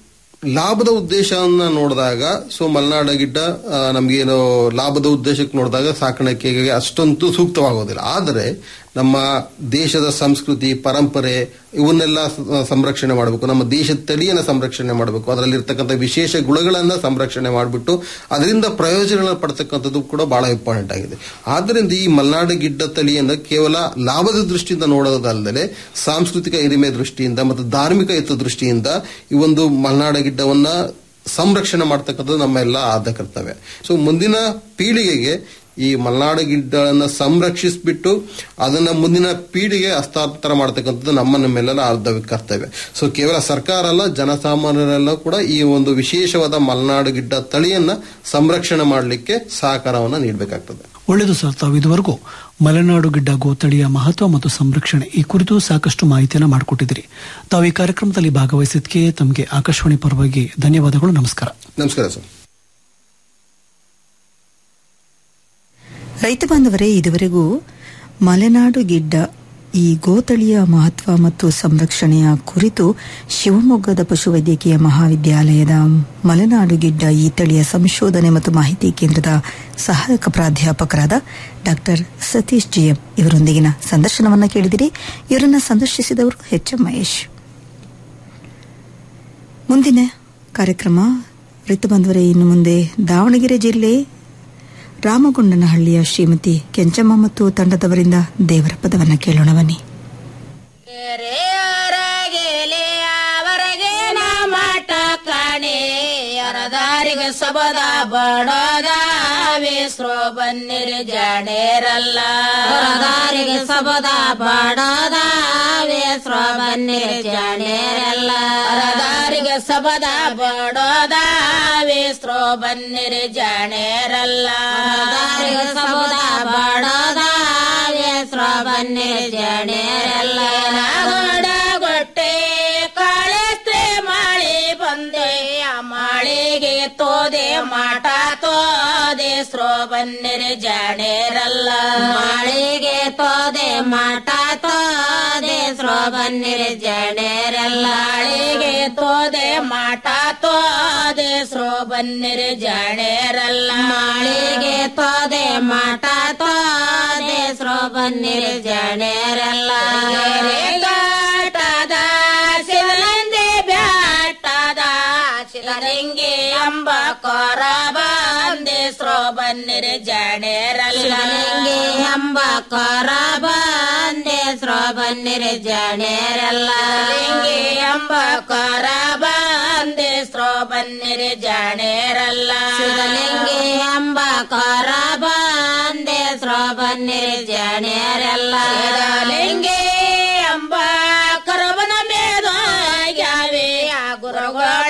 ಲಾಭದ ಉದ್ದೇಶವನ್ನ ನೋಡಿದಾಗ ಸೊ ಮಲೆನಾಡ ಗಿಡ್ಡ ಆ, ನಮ್ಗೇನು ಲಾಭದ ಉದ್ದೇಶಕ್ಕೆ ನೋಡಿದಾಗ ಸಾಕಾಣಿಕೆಗೆ ಅಷ್ಟೊಂದು ಸೂಕ್ತವಾಗೋದಿಲ್ಲ ಆದರೆ ನಮ್ಮ ದೇಶದ ಸಂಸ್ಕೃತಿ ಪರಂಪರೆ ಇವನ್ನೆಲ್ಲ ಸ- ಸಂರಕ್ಷಣೆ ಮಾಡಬೇಕು ನಮ್ಮ ದೇಶದ ತಳಿಯನ್ನ ಸಂರಕ್ಷಣೆ ಮಾಡಬೇಕು ಅದರಲ್ಲಿ ಇರ್ತಕ್ಕಂಥ ವಿಶೇಷ ಗುಣಗಳನ್ನ ಸಂರಕ್ಷಣೆ ಮಾಡಿಬಿಟ್ಟು ಅದರಿಂದ ಪ್ರಯೋಜನಗಳನ್ನ ಪಡ್ತಕ್ಕಂಥದ್ದು ಕೂಡ ಬಹಳ ಇಂಪಾರ್ಟೆಂಟ್ ಆಗಿದೆ ಆದ್ದರಿಂದ ಈ ಮಲೆನಾಡು ಗಿಡ್ಡ ತಳಿಯನ್ನು ಕೇವಲ ಲಾಭದ ದೃಷ್ಟಿಯಿಂದ ನೋಡೋದಲ್ಲದೆ ಸಾಂಸ್ಕೃತಿಕ ಹಿರಿಮೆ ದೃಷ್ಟಿಯಿಂದ ಮತ್ತು ಧಾರ್ಮಿಕ ಹಿತ ದೃಷ್ಟಿಯಿಂದ ಈ ಒಂದು ಮಲೆನಾಡು ಗಿಡ್ಡವನ್ನ ಸಂರಕ್ಷಣೆ ಮಾಡ್ತಕ್ಕಂಥದ್ದು ನಮ್ಮ ಎಲ್ಲ ಆದ್ಯ ಕರ್ತವ್ಯ ಸೊ ಮುಂದಿನ ಪೀಳಿಗೆಗೆ ಈ ಮಲೆನಾಡು ಗಿಡ್ಡಗಳನ್ನ ಸಂರಕ್ಷಿಸಿಬಿಟ್ಟು ಅದನ್ನ ಮುಂದಿನ ಪೀಳಿಗೆ ಹಸ್ತಾಂತರ ಮಾಡ್ತಕ್ಕಂಥದ್ದು ನಮ್ಮ ನಮ್ಮೆಲ್ಲರ ಆರ್ಧ ಕರ್ತವ್ಯ ಸೊ ಕೇವಲ ಸರ್ಕಾರ ಅಲ್ಲ ಜನಸಾಮಾನ್ಯರೆಲ್ಲ ಕೂಡ ಈ ಒಂದು ವಿಶೇಷವಾದ ಮಲೆನಾಡು ಗಿಡ್ಡ ತಳಿಯನ್ನ ಸಂರಕ್ಷಣೆ ಮಾಡಲಿಕ್ಕೆ ಸಹಕಾರವನ್ನು ನೀಡಬೇಕಾಗ್ತದೆ ಒಳ್ಳೆಯದು ಸರ್ ತಾವು ಇದುವರೆಗೂ ಮಲೆನಾಡು ಗಿಡ್ಡ ಗೋತಳಿಯ ಮಹತ್ವ ಮತ್ತು ಸಂರಕ್ಷಣೆ ಈ ಕುರಿತು ಸಾಕಷ್ಟು ಮಾಹಿತಿಯನ್ನು ಮಾಡಿಕೊಟ್ಟಿದ್ದೀರಿ ತಾವು ಈ ಕಾರ್ಯಕ್ರಮದಲ್ಲಿ ಭಾಗವಹಿಸಿದ್ದಕ್ಕೆ ತಮಗೆ ಆಕಾಶವಾಣಿ ಪರವಾಗಿ ಧನ್ಯವಾದಗಳು ನಮಸ್ಕಾರ ನಮಸ್ಕಾರ ಸರ್ ರೈತ ಬಾಂಧವರೇ ಇದುವರೆಗೂ ಮಲೆನಾಡು ಗಿಡ್ಡ ಈ ಗೋತಳಿಯ ಮಹತ್ವ ಮತ್ತು ಸಂರಕ್ಷಣೆಯ ಕುರಿತು ಶಿವಮೊಗ್ಗದ ಪಶುವೈದ್ಯಕೀಯ ಮಹಾವಿದ್ಯಾಲಯದ ಮಲೆನಾಡು ಗಿಡ್ಡ ಈ ತಳಿಯ ಸಂಶೋಧನೆ ಮತ್ತು ಮಾಹಿತಿ ಕೇಂದ್ರದ ಸಹಾಯಕ ಪ್ರಾಧ್ಯಾಪಕರಾದ ಡಾಕ್ಟರ್ ಸತೀಶ್ ಜಿಎಂ ಇವರೊಂದಿಗಿನ ಸಂದರ್ಶನವನ್ನ ಕೇಳಿದಿರಿ ಇವರನ್ನ ಸಂದರ್ಶಿಸಿದವರು ಎಚ್ ಎಂ ಮಹೇಶ್ ಮುಂದಿನ ಕಾರ್ಯಕ್ರಮ ರೈತ ಬಾಂಧವರೇ ಇನ್ನು ಮುಂದೆ ದಾವಣಗೆರೆ ಜಿಲ್ಲೆ ರಾಮಗೊಂಡನಹಳ್ಳಿಯ ಶ್ರೀಮತಿ ಕೆಂಚಮ್ಮ ಮತ್ತು ತಂಡದವರಿಂದ ದೇವರ ಪದವನ್ನು ಕೇಳೋಣ ಬನ್ನಿ ಮಠ ಕಾಣೆ ಅರದಾರಿಗೆ ಸಬದ ಬಡದ ವೇಸ್ರೋ ಬನ್ನಿರಿ ಜಾಣೇರಲ್ಲ ಅರದಾರಿಗೆ ಸಬದ ಬಡದ ವೇಸ್ರೋ ಬನ್ನಿರಿ ಜಾಣೇರಲ್ಲ ಅರದಾರಿಗೆ ಸಬದ ಬಡದ ವೇಸ್ರೋ ಬನ್ನಿರಿ ಜಾಣೇರಲ್ಲ ಅರದಾರಿಗೆ ಸಬದ ಬಡದ ವೇಸ್ರೋ ಬನ್ನಿರಿ ಜಾಣೇರಲ್ಲ ನಾಗೋಡ ಗೊಟ್ಟೆ ಕಾಳೇಸ್ತ್ರೆ ಮಾಳಿ ಬಂದೆ ಆ ಮಾಳಿಗೆ ತೋದೆ ಮಾಟ ತೋದೆ ಸ್ರೋ ಬನ್ನಿರಿ ಜಾಣೇರಲ್ಲ ಮಾಳಿಗೆ ತೋದೆ ಮಾಟ ತೋದೆ ಸ್ರೋ ಬನ್ನಿರಿ ಜಾಣೇರಲ್ಲ ಮಾಳಿಗೆ ತೋದೆ ಮಾಟ ತೋದೆ ಸ್ರೋ ಬನ್ನಿರಿ ಜಾಣೇರಲ್ಲ ಮಾಳಿಗೆ ತೋದೆ ಮಾಟ ತೋದೆ ಸ್ರೋ ಬನ್ನಿರಿ ಜಾಣೇರಲ್ಲ ಘಾಟದ ಶಿವನಂದೆ ಬ್ಯಾಟದ ಶಿವಲಿಂಗಿ ಅಂಬ ಕೊರ ಬಂದೆ ಸ್ರೋ ಬನ್ನಿರಿ ಜಾಣೇರಲ್ಲ ಶಿವಲಿಂಗಿ ಅಂಬ ಕೊರ ಬಂದೆ ಸ್ರೋ ಬನ್ನಿರಿ ಜಾಣೇರಲ್ಲ ಲಿಂಗಿ ಅಂಬ ಕೊರ ಬಂದೆ ಸ್ರೋ ಬನ್ನಿರಿ ಜಾಣೇರಲ್ಲ ಶಿವಲಿಂಗಿ ಅಂಬ ಕೊರ ಬಂದೆ ಸ್ರೋ ಬನ್ನಿರಿ ಜಾಣೇರಲ್ಲ ಶಿವಲಿಂಗಿ ಅಂಬ ಕರವನ ಮೇದ ಯಾವೆ ಆ ಗುರುಗಳ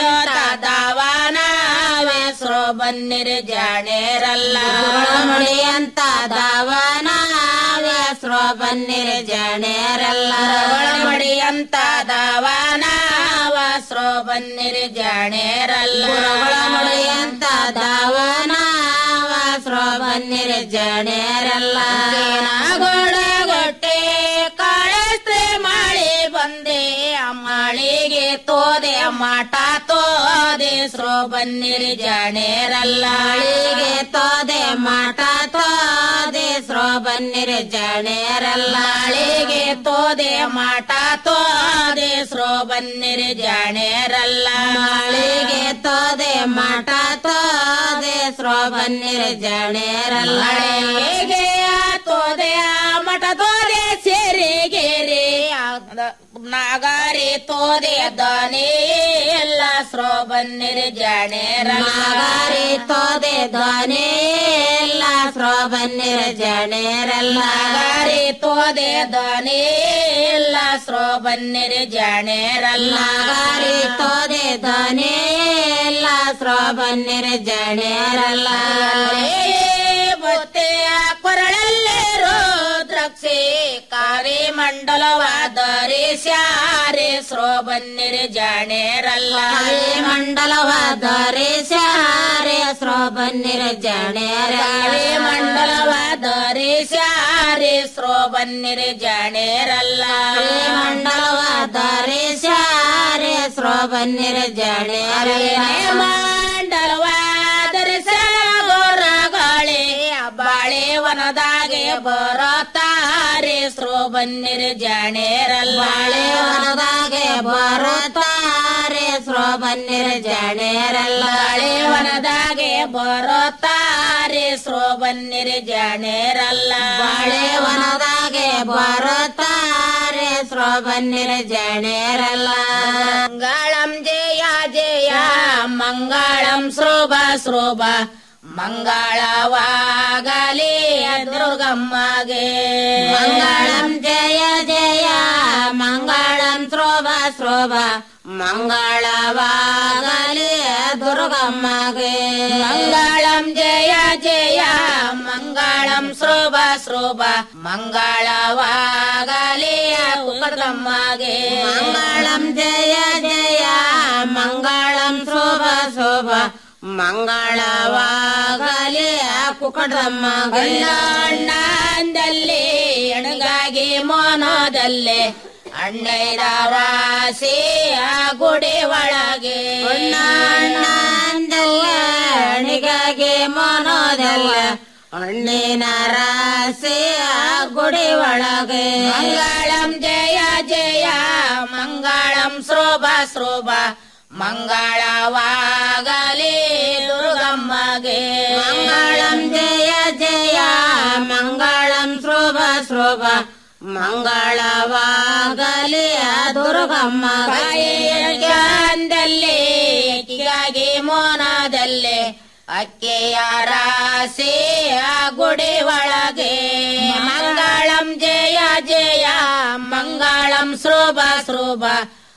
ದಾವನವೇ ಸ್ರೋ ಬನ್ನಿರಿ ಜಾಣೇರಲ್ಲ ಮಣಿ ಅಂತ ದಾವನವೇ ಸ್ರೋ ಬನ್ನಿರಿ ಜಾಣೇರಲ್ಲ ಮಡಿ ಅಂತ ದಾವನವ ಸ್ರೋ ಬನ್ನಿರಿ ಜಾಣೇರಲ್ಲ ಮಡಿ ಅಂತ ದಾವನವ ಸ್ರೋ ಬನ್ನಿರಿ ಜಾಣೇರಲ್ಲ ಗೋಡ ಗೊಟ್ಟೆ ಕಾಳಸ್ತ್ರೆ ಮಾಳಿ ಬಂದೆ ಆ ಮಾಳಿಗೆ ತೋದೆ ಮಾಟ ತೋದೆ ಸ್ರೋ ಬನ್ನಿರಿ ಜಾಣೇರಲ್ಲ ಮಾಳಿಗೆ ತೋದೆ ಮಾಟ ತೋದೆ ಸ್ರೋ ಬನ್ನಿರಿ ಜಾಣೇರಲ್ಲ ಮಾಳಿಗೆ ತೋದೆ ಮಾಟ ತೋದೆ ಸ್ರೋ ಬನ್ನಿರಿ ಜಾಣೇರಲ್ಲ ಮಾಳಿಗೆ ತೋದೆ ಮಾಟ ತೋದೆ ಸ್ರೋ ಬನ್ನಿರಿ ಜಾಣೇರಲ್ಲ ಮಾಳಿಗೆ ತೋದೆ ಮಠ ತೋದೆ ಸೇರಿಗೇರಿ ನಾಗಾರಿ ತೋದೆ ದನಿ ಎಲ್ಲ ಸ್ರೋ ಬನ್ನಿರಿ ಜಾಣೇರಲ್ಲ ನಾಗಾರಿ ತೋದೆ ದನಿ ಎಲ್ಲ ಸ್ರೋ ಬನ್ನಿರಿ ಜಾಣೇರಲ್ಲ ನಾಗಾರಿ ತೋದೆ ದನಿ ಎಲ್ಲ ಸ್ರೋ ಬನ್ನಿರಿ ಜಾಣೇರಲ್ಲ ನಾಗಾರಿ ತೋದೆ ದನಿ ಎಲ್ಲ ಸ್ರೋ ಬನ್ನಿರಿ ಜಾಣೇರಲ್ಲ ಬೊತ್ತೆಯ ಕೊರಳಲ್ಲೇ ರುದ್ರಕ್ಷಿ ಕಾರಿ ಮಂಡಲವಾದರೆ ಸ್ಯಾರೆ ಸ್ರೋ ಬನ್ನಿರಿ ಜಾಣೇರಲ್ಲ ಮಂಡಲವಾದರೆ ಸ್ಯಾರೆ ಸ್ರೋ ಬನ್ನಿರಿ ಜಾಣೇರಲ್ಲ ಮಂಡಲವಾದರೆ ಸ್ಯಾರೆ ಸ್ರೋ ಬನ್ನಿರಿ ಜಾಣೇರಲ್ಲ ಮಂಡಲವಾದರೆ ಸ್ಯಾರೆ ಸ್ರೋ ಬನ್ನಿರಿ ಜಾಣೇರಲ್ಲ ಮಂಡಲವಾದರೆ ಗೋರಗಳೇ ಬಾಳೆ ವನದಾಗೆ ಬರತಾರೆ ಸ್ರೋ ಬನ್ನಿರಿ ಜಾಣೇರಲ್ಲ ಬಾಳೆ ವನದಾಗೆ ಬರುತ್ತಾರೆ ಸ್ರೋ ಬನ್ನಿರಿ ಜಾಣೇರಲ್ಲ ಬಾಳೆ ವನದಾಗೆ ಬರುತ್ತಾರೆ ಸ್ರೋ ಬನ್ನಿರಿ ಜಾಣೇರಲ್ಲ ಬಾಳೆ ವನದಾಗೆ ಬರುತ್ತಾರೆ ಸ್ರೋ ಬನ್ನಿರಿ ಜಾಣೇರಲ್ಲ ಮಂಗಳಂ ಜಯ ಜಯ ಮಂಗಳಂ ಶ್ರೋಭ ಶ್ರೋಭ ಮಂಗಳವಾಗಲಿ ದುರ್ಗಮ್ಮಗೆ ಮಂಗಳಂ ಜಯ ಜಯ ಮಂಗಳಂ ಶ್ರೋಭ ಶ್ರೋಭ ಮಂಗಳವಾಗಲಿ ದುರ್ಗಮ್ಮಗೆ ಮಂಗಳಂ ಜಯ ಜಯ ಮಂಗಳಂ ಶ್ರೋಭ ಶ್ರೋಭ ಮಂಗಳವಾಗಲಿ ದುರ್ಗಮ್ಮಗೆ ಮಂಗಳಂ ಜಯ ಜಯ ಮಂಗಳಂ ಶೋಭ ಶೋಭ ಮಂಗಳವಾಗಲಿ ಕುಕಡಮ್ಮ ಅಣ್ಣಂದಲ್ಲಿ ಎಣಗಾಗಿ ಮೋನದಲ್ಲಿ ಅಣ್ಣೈದ ರಾಶಿ ಆ ಗುಡಿ ಒಳಗೆ ಅಣ್ಣಿಗಾಗಿ ಮೋನೋದಲ್ಲ ಹಣ್ಣಿನ ರಾಶಿ ಆ ಗುಡಿ ಒಳಗೆ ಮಂಗಳಂ ಜಯ ಜಯ ಮಂಗಳಂ ಶ್ರೋಭ ಶ್ರೋಭ ಮಂಗಳವಾಗಲಿ ದುರ್ಗಮ್ಮಗೆ ಮಂಗಳಂ ಜಯ ಜಯ ಮಂಗಳಂ ಶೋಭ ಶೋಭ ಮಂಗಳವಾಗಲಿ ಆ ದುರ್ಗಮ್ಮ ಅಂದಲ್ಲಿ ಎಕ್ಕಿಗಾಗಿ ಮೋನದಲ್ಲಿ ಅಕ್ಕೆಯ ರಾಶಿ ಆ ಗುಡಿ ಒಳಗೆ ಮಂಗಳಂ ಜಯ ಜಯ ಮಂಗಳಂ ಶೋಭ ಶೋಭ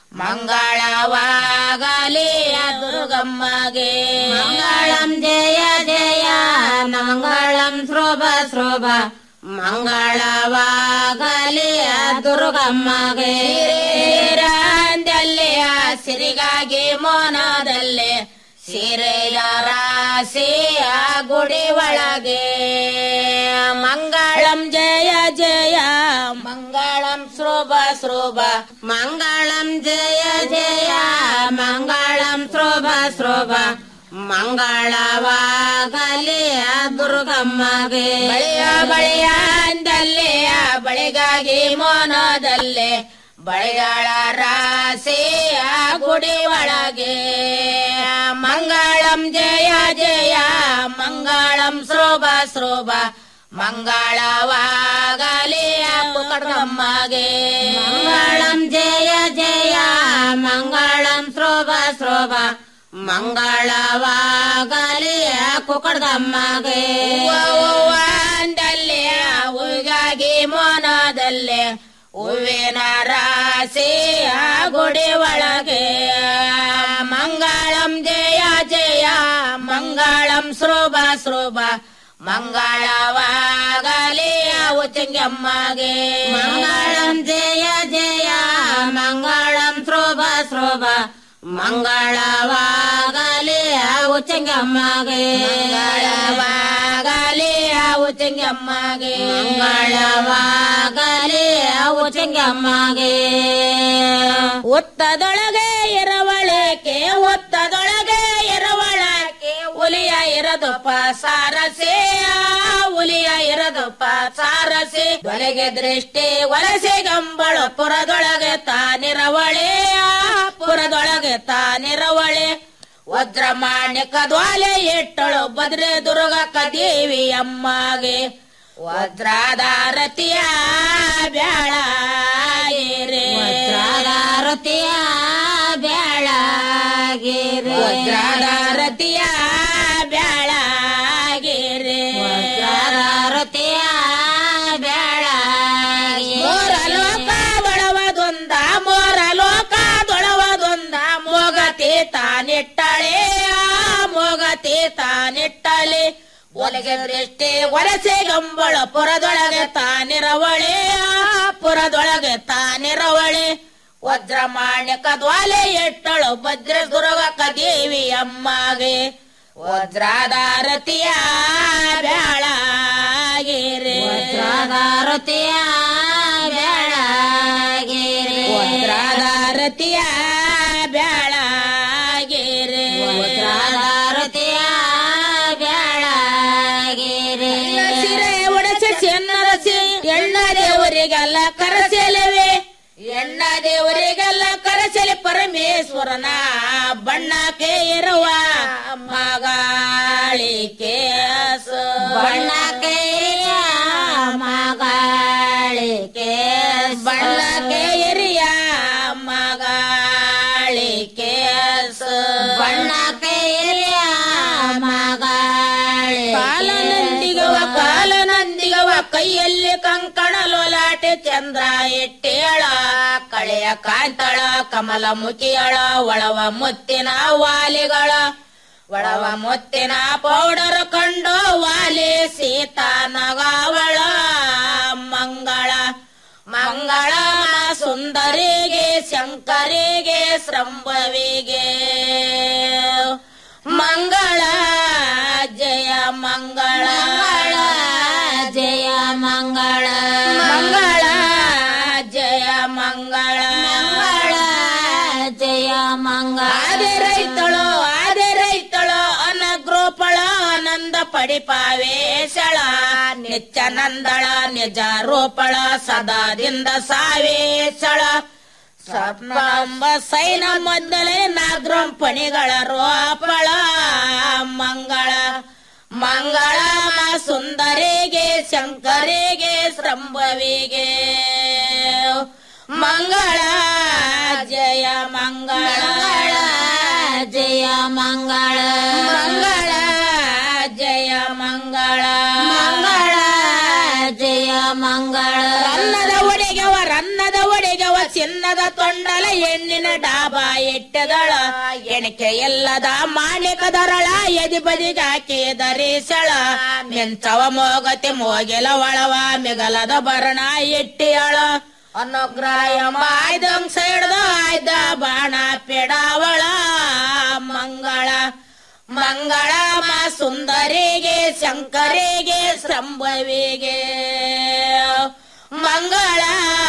ಮಂಗಳವಾಗಲಿ ಆ ದುರ್ಗಮ್ಮಗೆ ಮಂಗಳಂ ಜಯ ಜಯ ಮಂಗಳಂ ಶೋಭ ಶೋಭ ಮಂಗಳವಾಗಲಿ ಆ ದುರ್ಗಮ್ಮಗೆ ರಂದಲ್ಲಿ ಆ ಸಿರಿಗಾಗಿ ಮೋನದಲ್ಲಿ ಸೀರೆಯ ರಾಶಿ ಆ ಗುಡಿ ಒಳಗೆ ಮಂಗಳಂ ಜಯ ಜಯ ಮಂಗಳಂ ಶೋಭ ಶೋಭ ಮಂಗಳಂ ಜಯ ಜಯ ಮಂಗಳಂ ಶೋಭ ಶೋಭ ಮಂಗಳವಾಗಲಿ ಆ ದುರ್ಗಮ್ಮಗೆ ಬಳಿಯ ಬಳಿಯ ಅಂದಲ್ಲಿ ಆ ಬಳಿಗಾಗಿ ಮೋನದಲ್ಲಿ ಬಳಿಗಳ ರಾಶಿ ಆ ಗುಡಿ ಒಳಗೆ ಮಂಗಳಂ ಜಯ ಜಯ ಮಂಗಳಂ ಶೋಭ ಶೋಭ ಮಂಗಳವಾಗಲಿ ಆ ಪುಕಡಮ್ಮಗೆ ಮಂಗಳಂ ಜಯ ಜಯ ಮಂಗಳಂ ಶೋಭ ಶೋಭ ಮಂಗಳವಾಗಲಿ ಆ ಕುಕಡದಮ್ಮಗೆ ಅಂದಲ್ಲಿ ಹೂಗಾಗಿ ಮೋನದಲ್ಲಿ ಹೂವಿನ ರಾಶಿ ಆ ಗುಡಿ ಒಳಗೆ ಮಂಗಳಂ ಜಯ ಜಯ ಮಂಗಳಂ ಶೋಭ ಶೋಭ ಮಂಗಳವಾಗಲಿ ಅವು ಚೆಂಗಮ್ಮಗೆ ಮಂಗಳಂ ಜಯ ಜಯ ಮಂಗಳಂ ಶೋಭ ಶೋಭ ಮಂಗಳವಾಗಲಿ ಅವು ಚೆಂಗಮ್ಮಗೆ ಮಂಗಳವಾಗಲಿ ಅವು ಚೆಂಗಮ್ಮಗೆ ಮಂಗಳವಾಗಲಿ ಅವು ಚೆಂಗಮ್ಮಗೆ ಒತ್ತದೊಳಗೆ ಎರವಳಕೆ ಒತ್ತದೊಳಗೆ ಎರವಳಕೆ ಹುಲಿಯ ಇರದಪ್ಪ ಸಾರಸೆ ಹುಲಿಯ ಇರದಪ್ಪ ಸಾರಸೆ ಒಳಗೆ ದೃಷ್ಟಿ ವಲಸೆ ಗಂಬಳ ಪುರದೊಳಗೆ ತಾನಿರವಳೆ ಪುರದೊಳಗೆ ತಾನಿರವಳೆ ವಜ್ರ ಮಾಣಿಕ ದ್ವಾಲೆ ಇಟ್ಟಳು ಬದ್ರೆ ದುರ್ಗಕ್ಕ ದೇವಿ ಅಮ್ಮಗೆ ವಜ್ರಾಧಾರತಿಯ ಬ್ಯಾಳಾಗಿರೆ ವಜ್ರಾಧಾರತಿಯ ಬ್ಯಾಳಾಗಿರೆ ವಜ್ರಾಧಾರತಿಯ ಬ್ಯಾಳಾಗಿರೆ ವಜ್ರಾಧಾರತಿಯ ಬ್ಯಾಳಾಗಿ ಮೋರ ಲೋಕ ಒಳವದೊಂದ ಮೋರ ಲೋಕ ದೊಳವದೊಂದ ಮೋಗತಿ ತಾನಿಟ್ಟಳೆ ಮೋಗತಿ ತಾನಿಟ್ಟಳೆ ಒಲಗೆ ದೃಷ್ಟಿ ಒಲಸೆ ಗಂಬಳ ಪುರದೊಳಗೆ ತಾನಿರವಳೆ ಪುರದೊಳಗೆ ತಾನಿರವಳೆ ವಜ್ರ ಮಾಣ್ಯಕ ದ್ವಾಲೆ ಎಟ್ಟಳು ಭದ್ರ ದುರ್ಗಕ ದೇವಿ ಅಮ್ಮಗೆ ವಜ್ರಾಧಾರತಿಯ ಬ್ಯಾಳಾಗಿರೆ ವಜ್ರಾಧಾರತಿಯ ಬ್ಯಾಳಾಗಿರೆ ವಜ್ರಾಧಾರತಿಯ ಬ್ಯಾಳಾಗಿರೆ ವಜ್ರಾಧಾರತಿಯ ಬ್ಯಾಳಾಗಿರೆ ಸಿರೆ ಒಡಸೆ ಚೆನ್ನರಸಿ ಎಣ್ಣ ದೇವರಿಗೆಲ್ಲ ಕರಸೆಲವೆ ಎಣ್ಣ ದೇವರಿಗೆಲ್ಲ ಕರಸೆಲೆ ಪರಮೇಶ್ವರನ ಬಣ್ಣಕ್ಕೆ ಇರುವ ಮಗಾಳಿಕೆ ಬಣ್ಣಕ್ಕೆ ಮಗಾಳಿಕೆ ಬಣ್ಣಕ್ಕೆ ಎರಿಯ ಮಗಾಳಿಕೆ ಬಣ್ಣಕ್ಕೆ ಎರಿಯ ಮಗಾಳಿ ಕಾಲನಂದಿಗವ ಕಾಲನಂದಿಗವ ಕೈಯಲ್ಲಿ ಕಂಕಣ ಲೋಲಾಟೆ ಚಂದ್ರ ಇಟ್ಟೇಳ ಕಳೆಯ ಕಾಂತಳ ಕಮಲ ಮುಖಿಯಳ ಒಳವ ಮುತ್ತಿನ ವಾಲಿಗಳ ಒಳವ ಮುತ್ತಿನ ಪೌಡರ್ ಕಂಡು ವಾಲಿ ಸೀತಾ ನಗಾವಳ ಮಂಗಳ ಮಂಗಳ ಸುಂದರಿಗೆ ಶಂಕರಿಗೆ ಸಂಭವಿಗೆ ಮಂಗಳ ಜಯ ಮಂಗಳ ಜಯ ಮಂಗಳ ಮಂಗಳ ಜಯ ಮಂಗಳ ಮಂಗಳ ಜಯ ಮಂಗಳ ಆದೆ ರೈತಳು ಆದೆ ರೈತಳು ಅನಗ್ರೋಪಳ ಆನಂದ ಪಡಿಪಾವೇಶಳ ನಿತ್ಯಾನಂದಳ ನಿಜ ರೂಪಳ ಸದಾದಿಂದ ಸಾವೇಶಳ ಸಪ್ತಂಬ ಸೈನ ಮೊದಲೇ ನಾಗ್ರಂ ಪಣಿಗಳ ರೋಪಳ ಮಂಗಳ ಮಂಗಳ ಸುಂದರಿಗೆ ಶಂಕರಿಗೆ ಸಂಭವಿಗೆ ಮಂಗಳ ಜಯ ಮಂಗಳ ಜಯ ಮಂಗಳ ಮಂಗಳ ಜಯ ಮಂಗಳ ಮಂಗಳ ಜಯ ಮಂಗಳ ರನ್ನದ ಒಡೆಗವ ರನ್ನದ ಒಡೆಗವ ಚಿನ್ನದ ತೊಂಡಲ ಹೆಣ್ಣಿನ ಡಾಬಾ ಇಟ್ಟದಳ ಎಣಿಕೆ ಎಲ್ಲದ ಮಾಣಿಕದರಳ ಎದಿ ಬದಿಗಾಕಿ ಧರಿಸಳ ಮೆಂಚವ ಮೋಗತಿ ಮೋಗಿಲ ಒಳವ ಮಿಗಲದ ಭರಣ ಇಟ್ಟಿಯಳ ಅನುಗ್ರಹ ಮಾಯ್ದಂಗ್ ಸೈಡ್ದ ಆಯ್ದ ಬಾಣ ಪೆಡಾವಳ ಮಂಗಳ ಮಂಗಳ ಮಾ ಸುಂದರಿಗೆ ಶಂಕರಿಗೆ ಸಂಭವಿಗೆ ಮಂಗಳ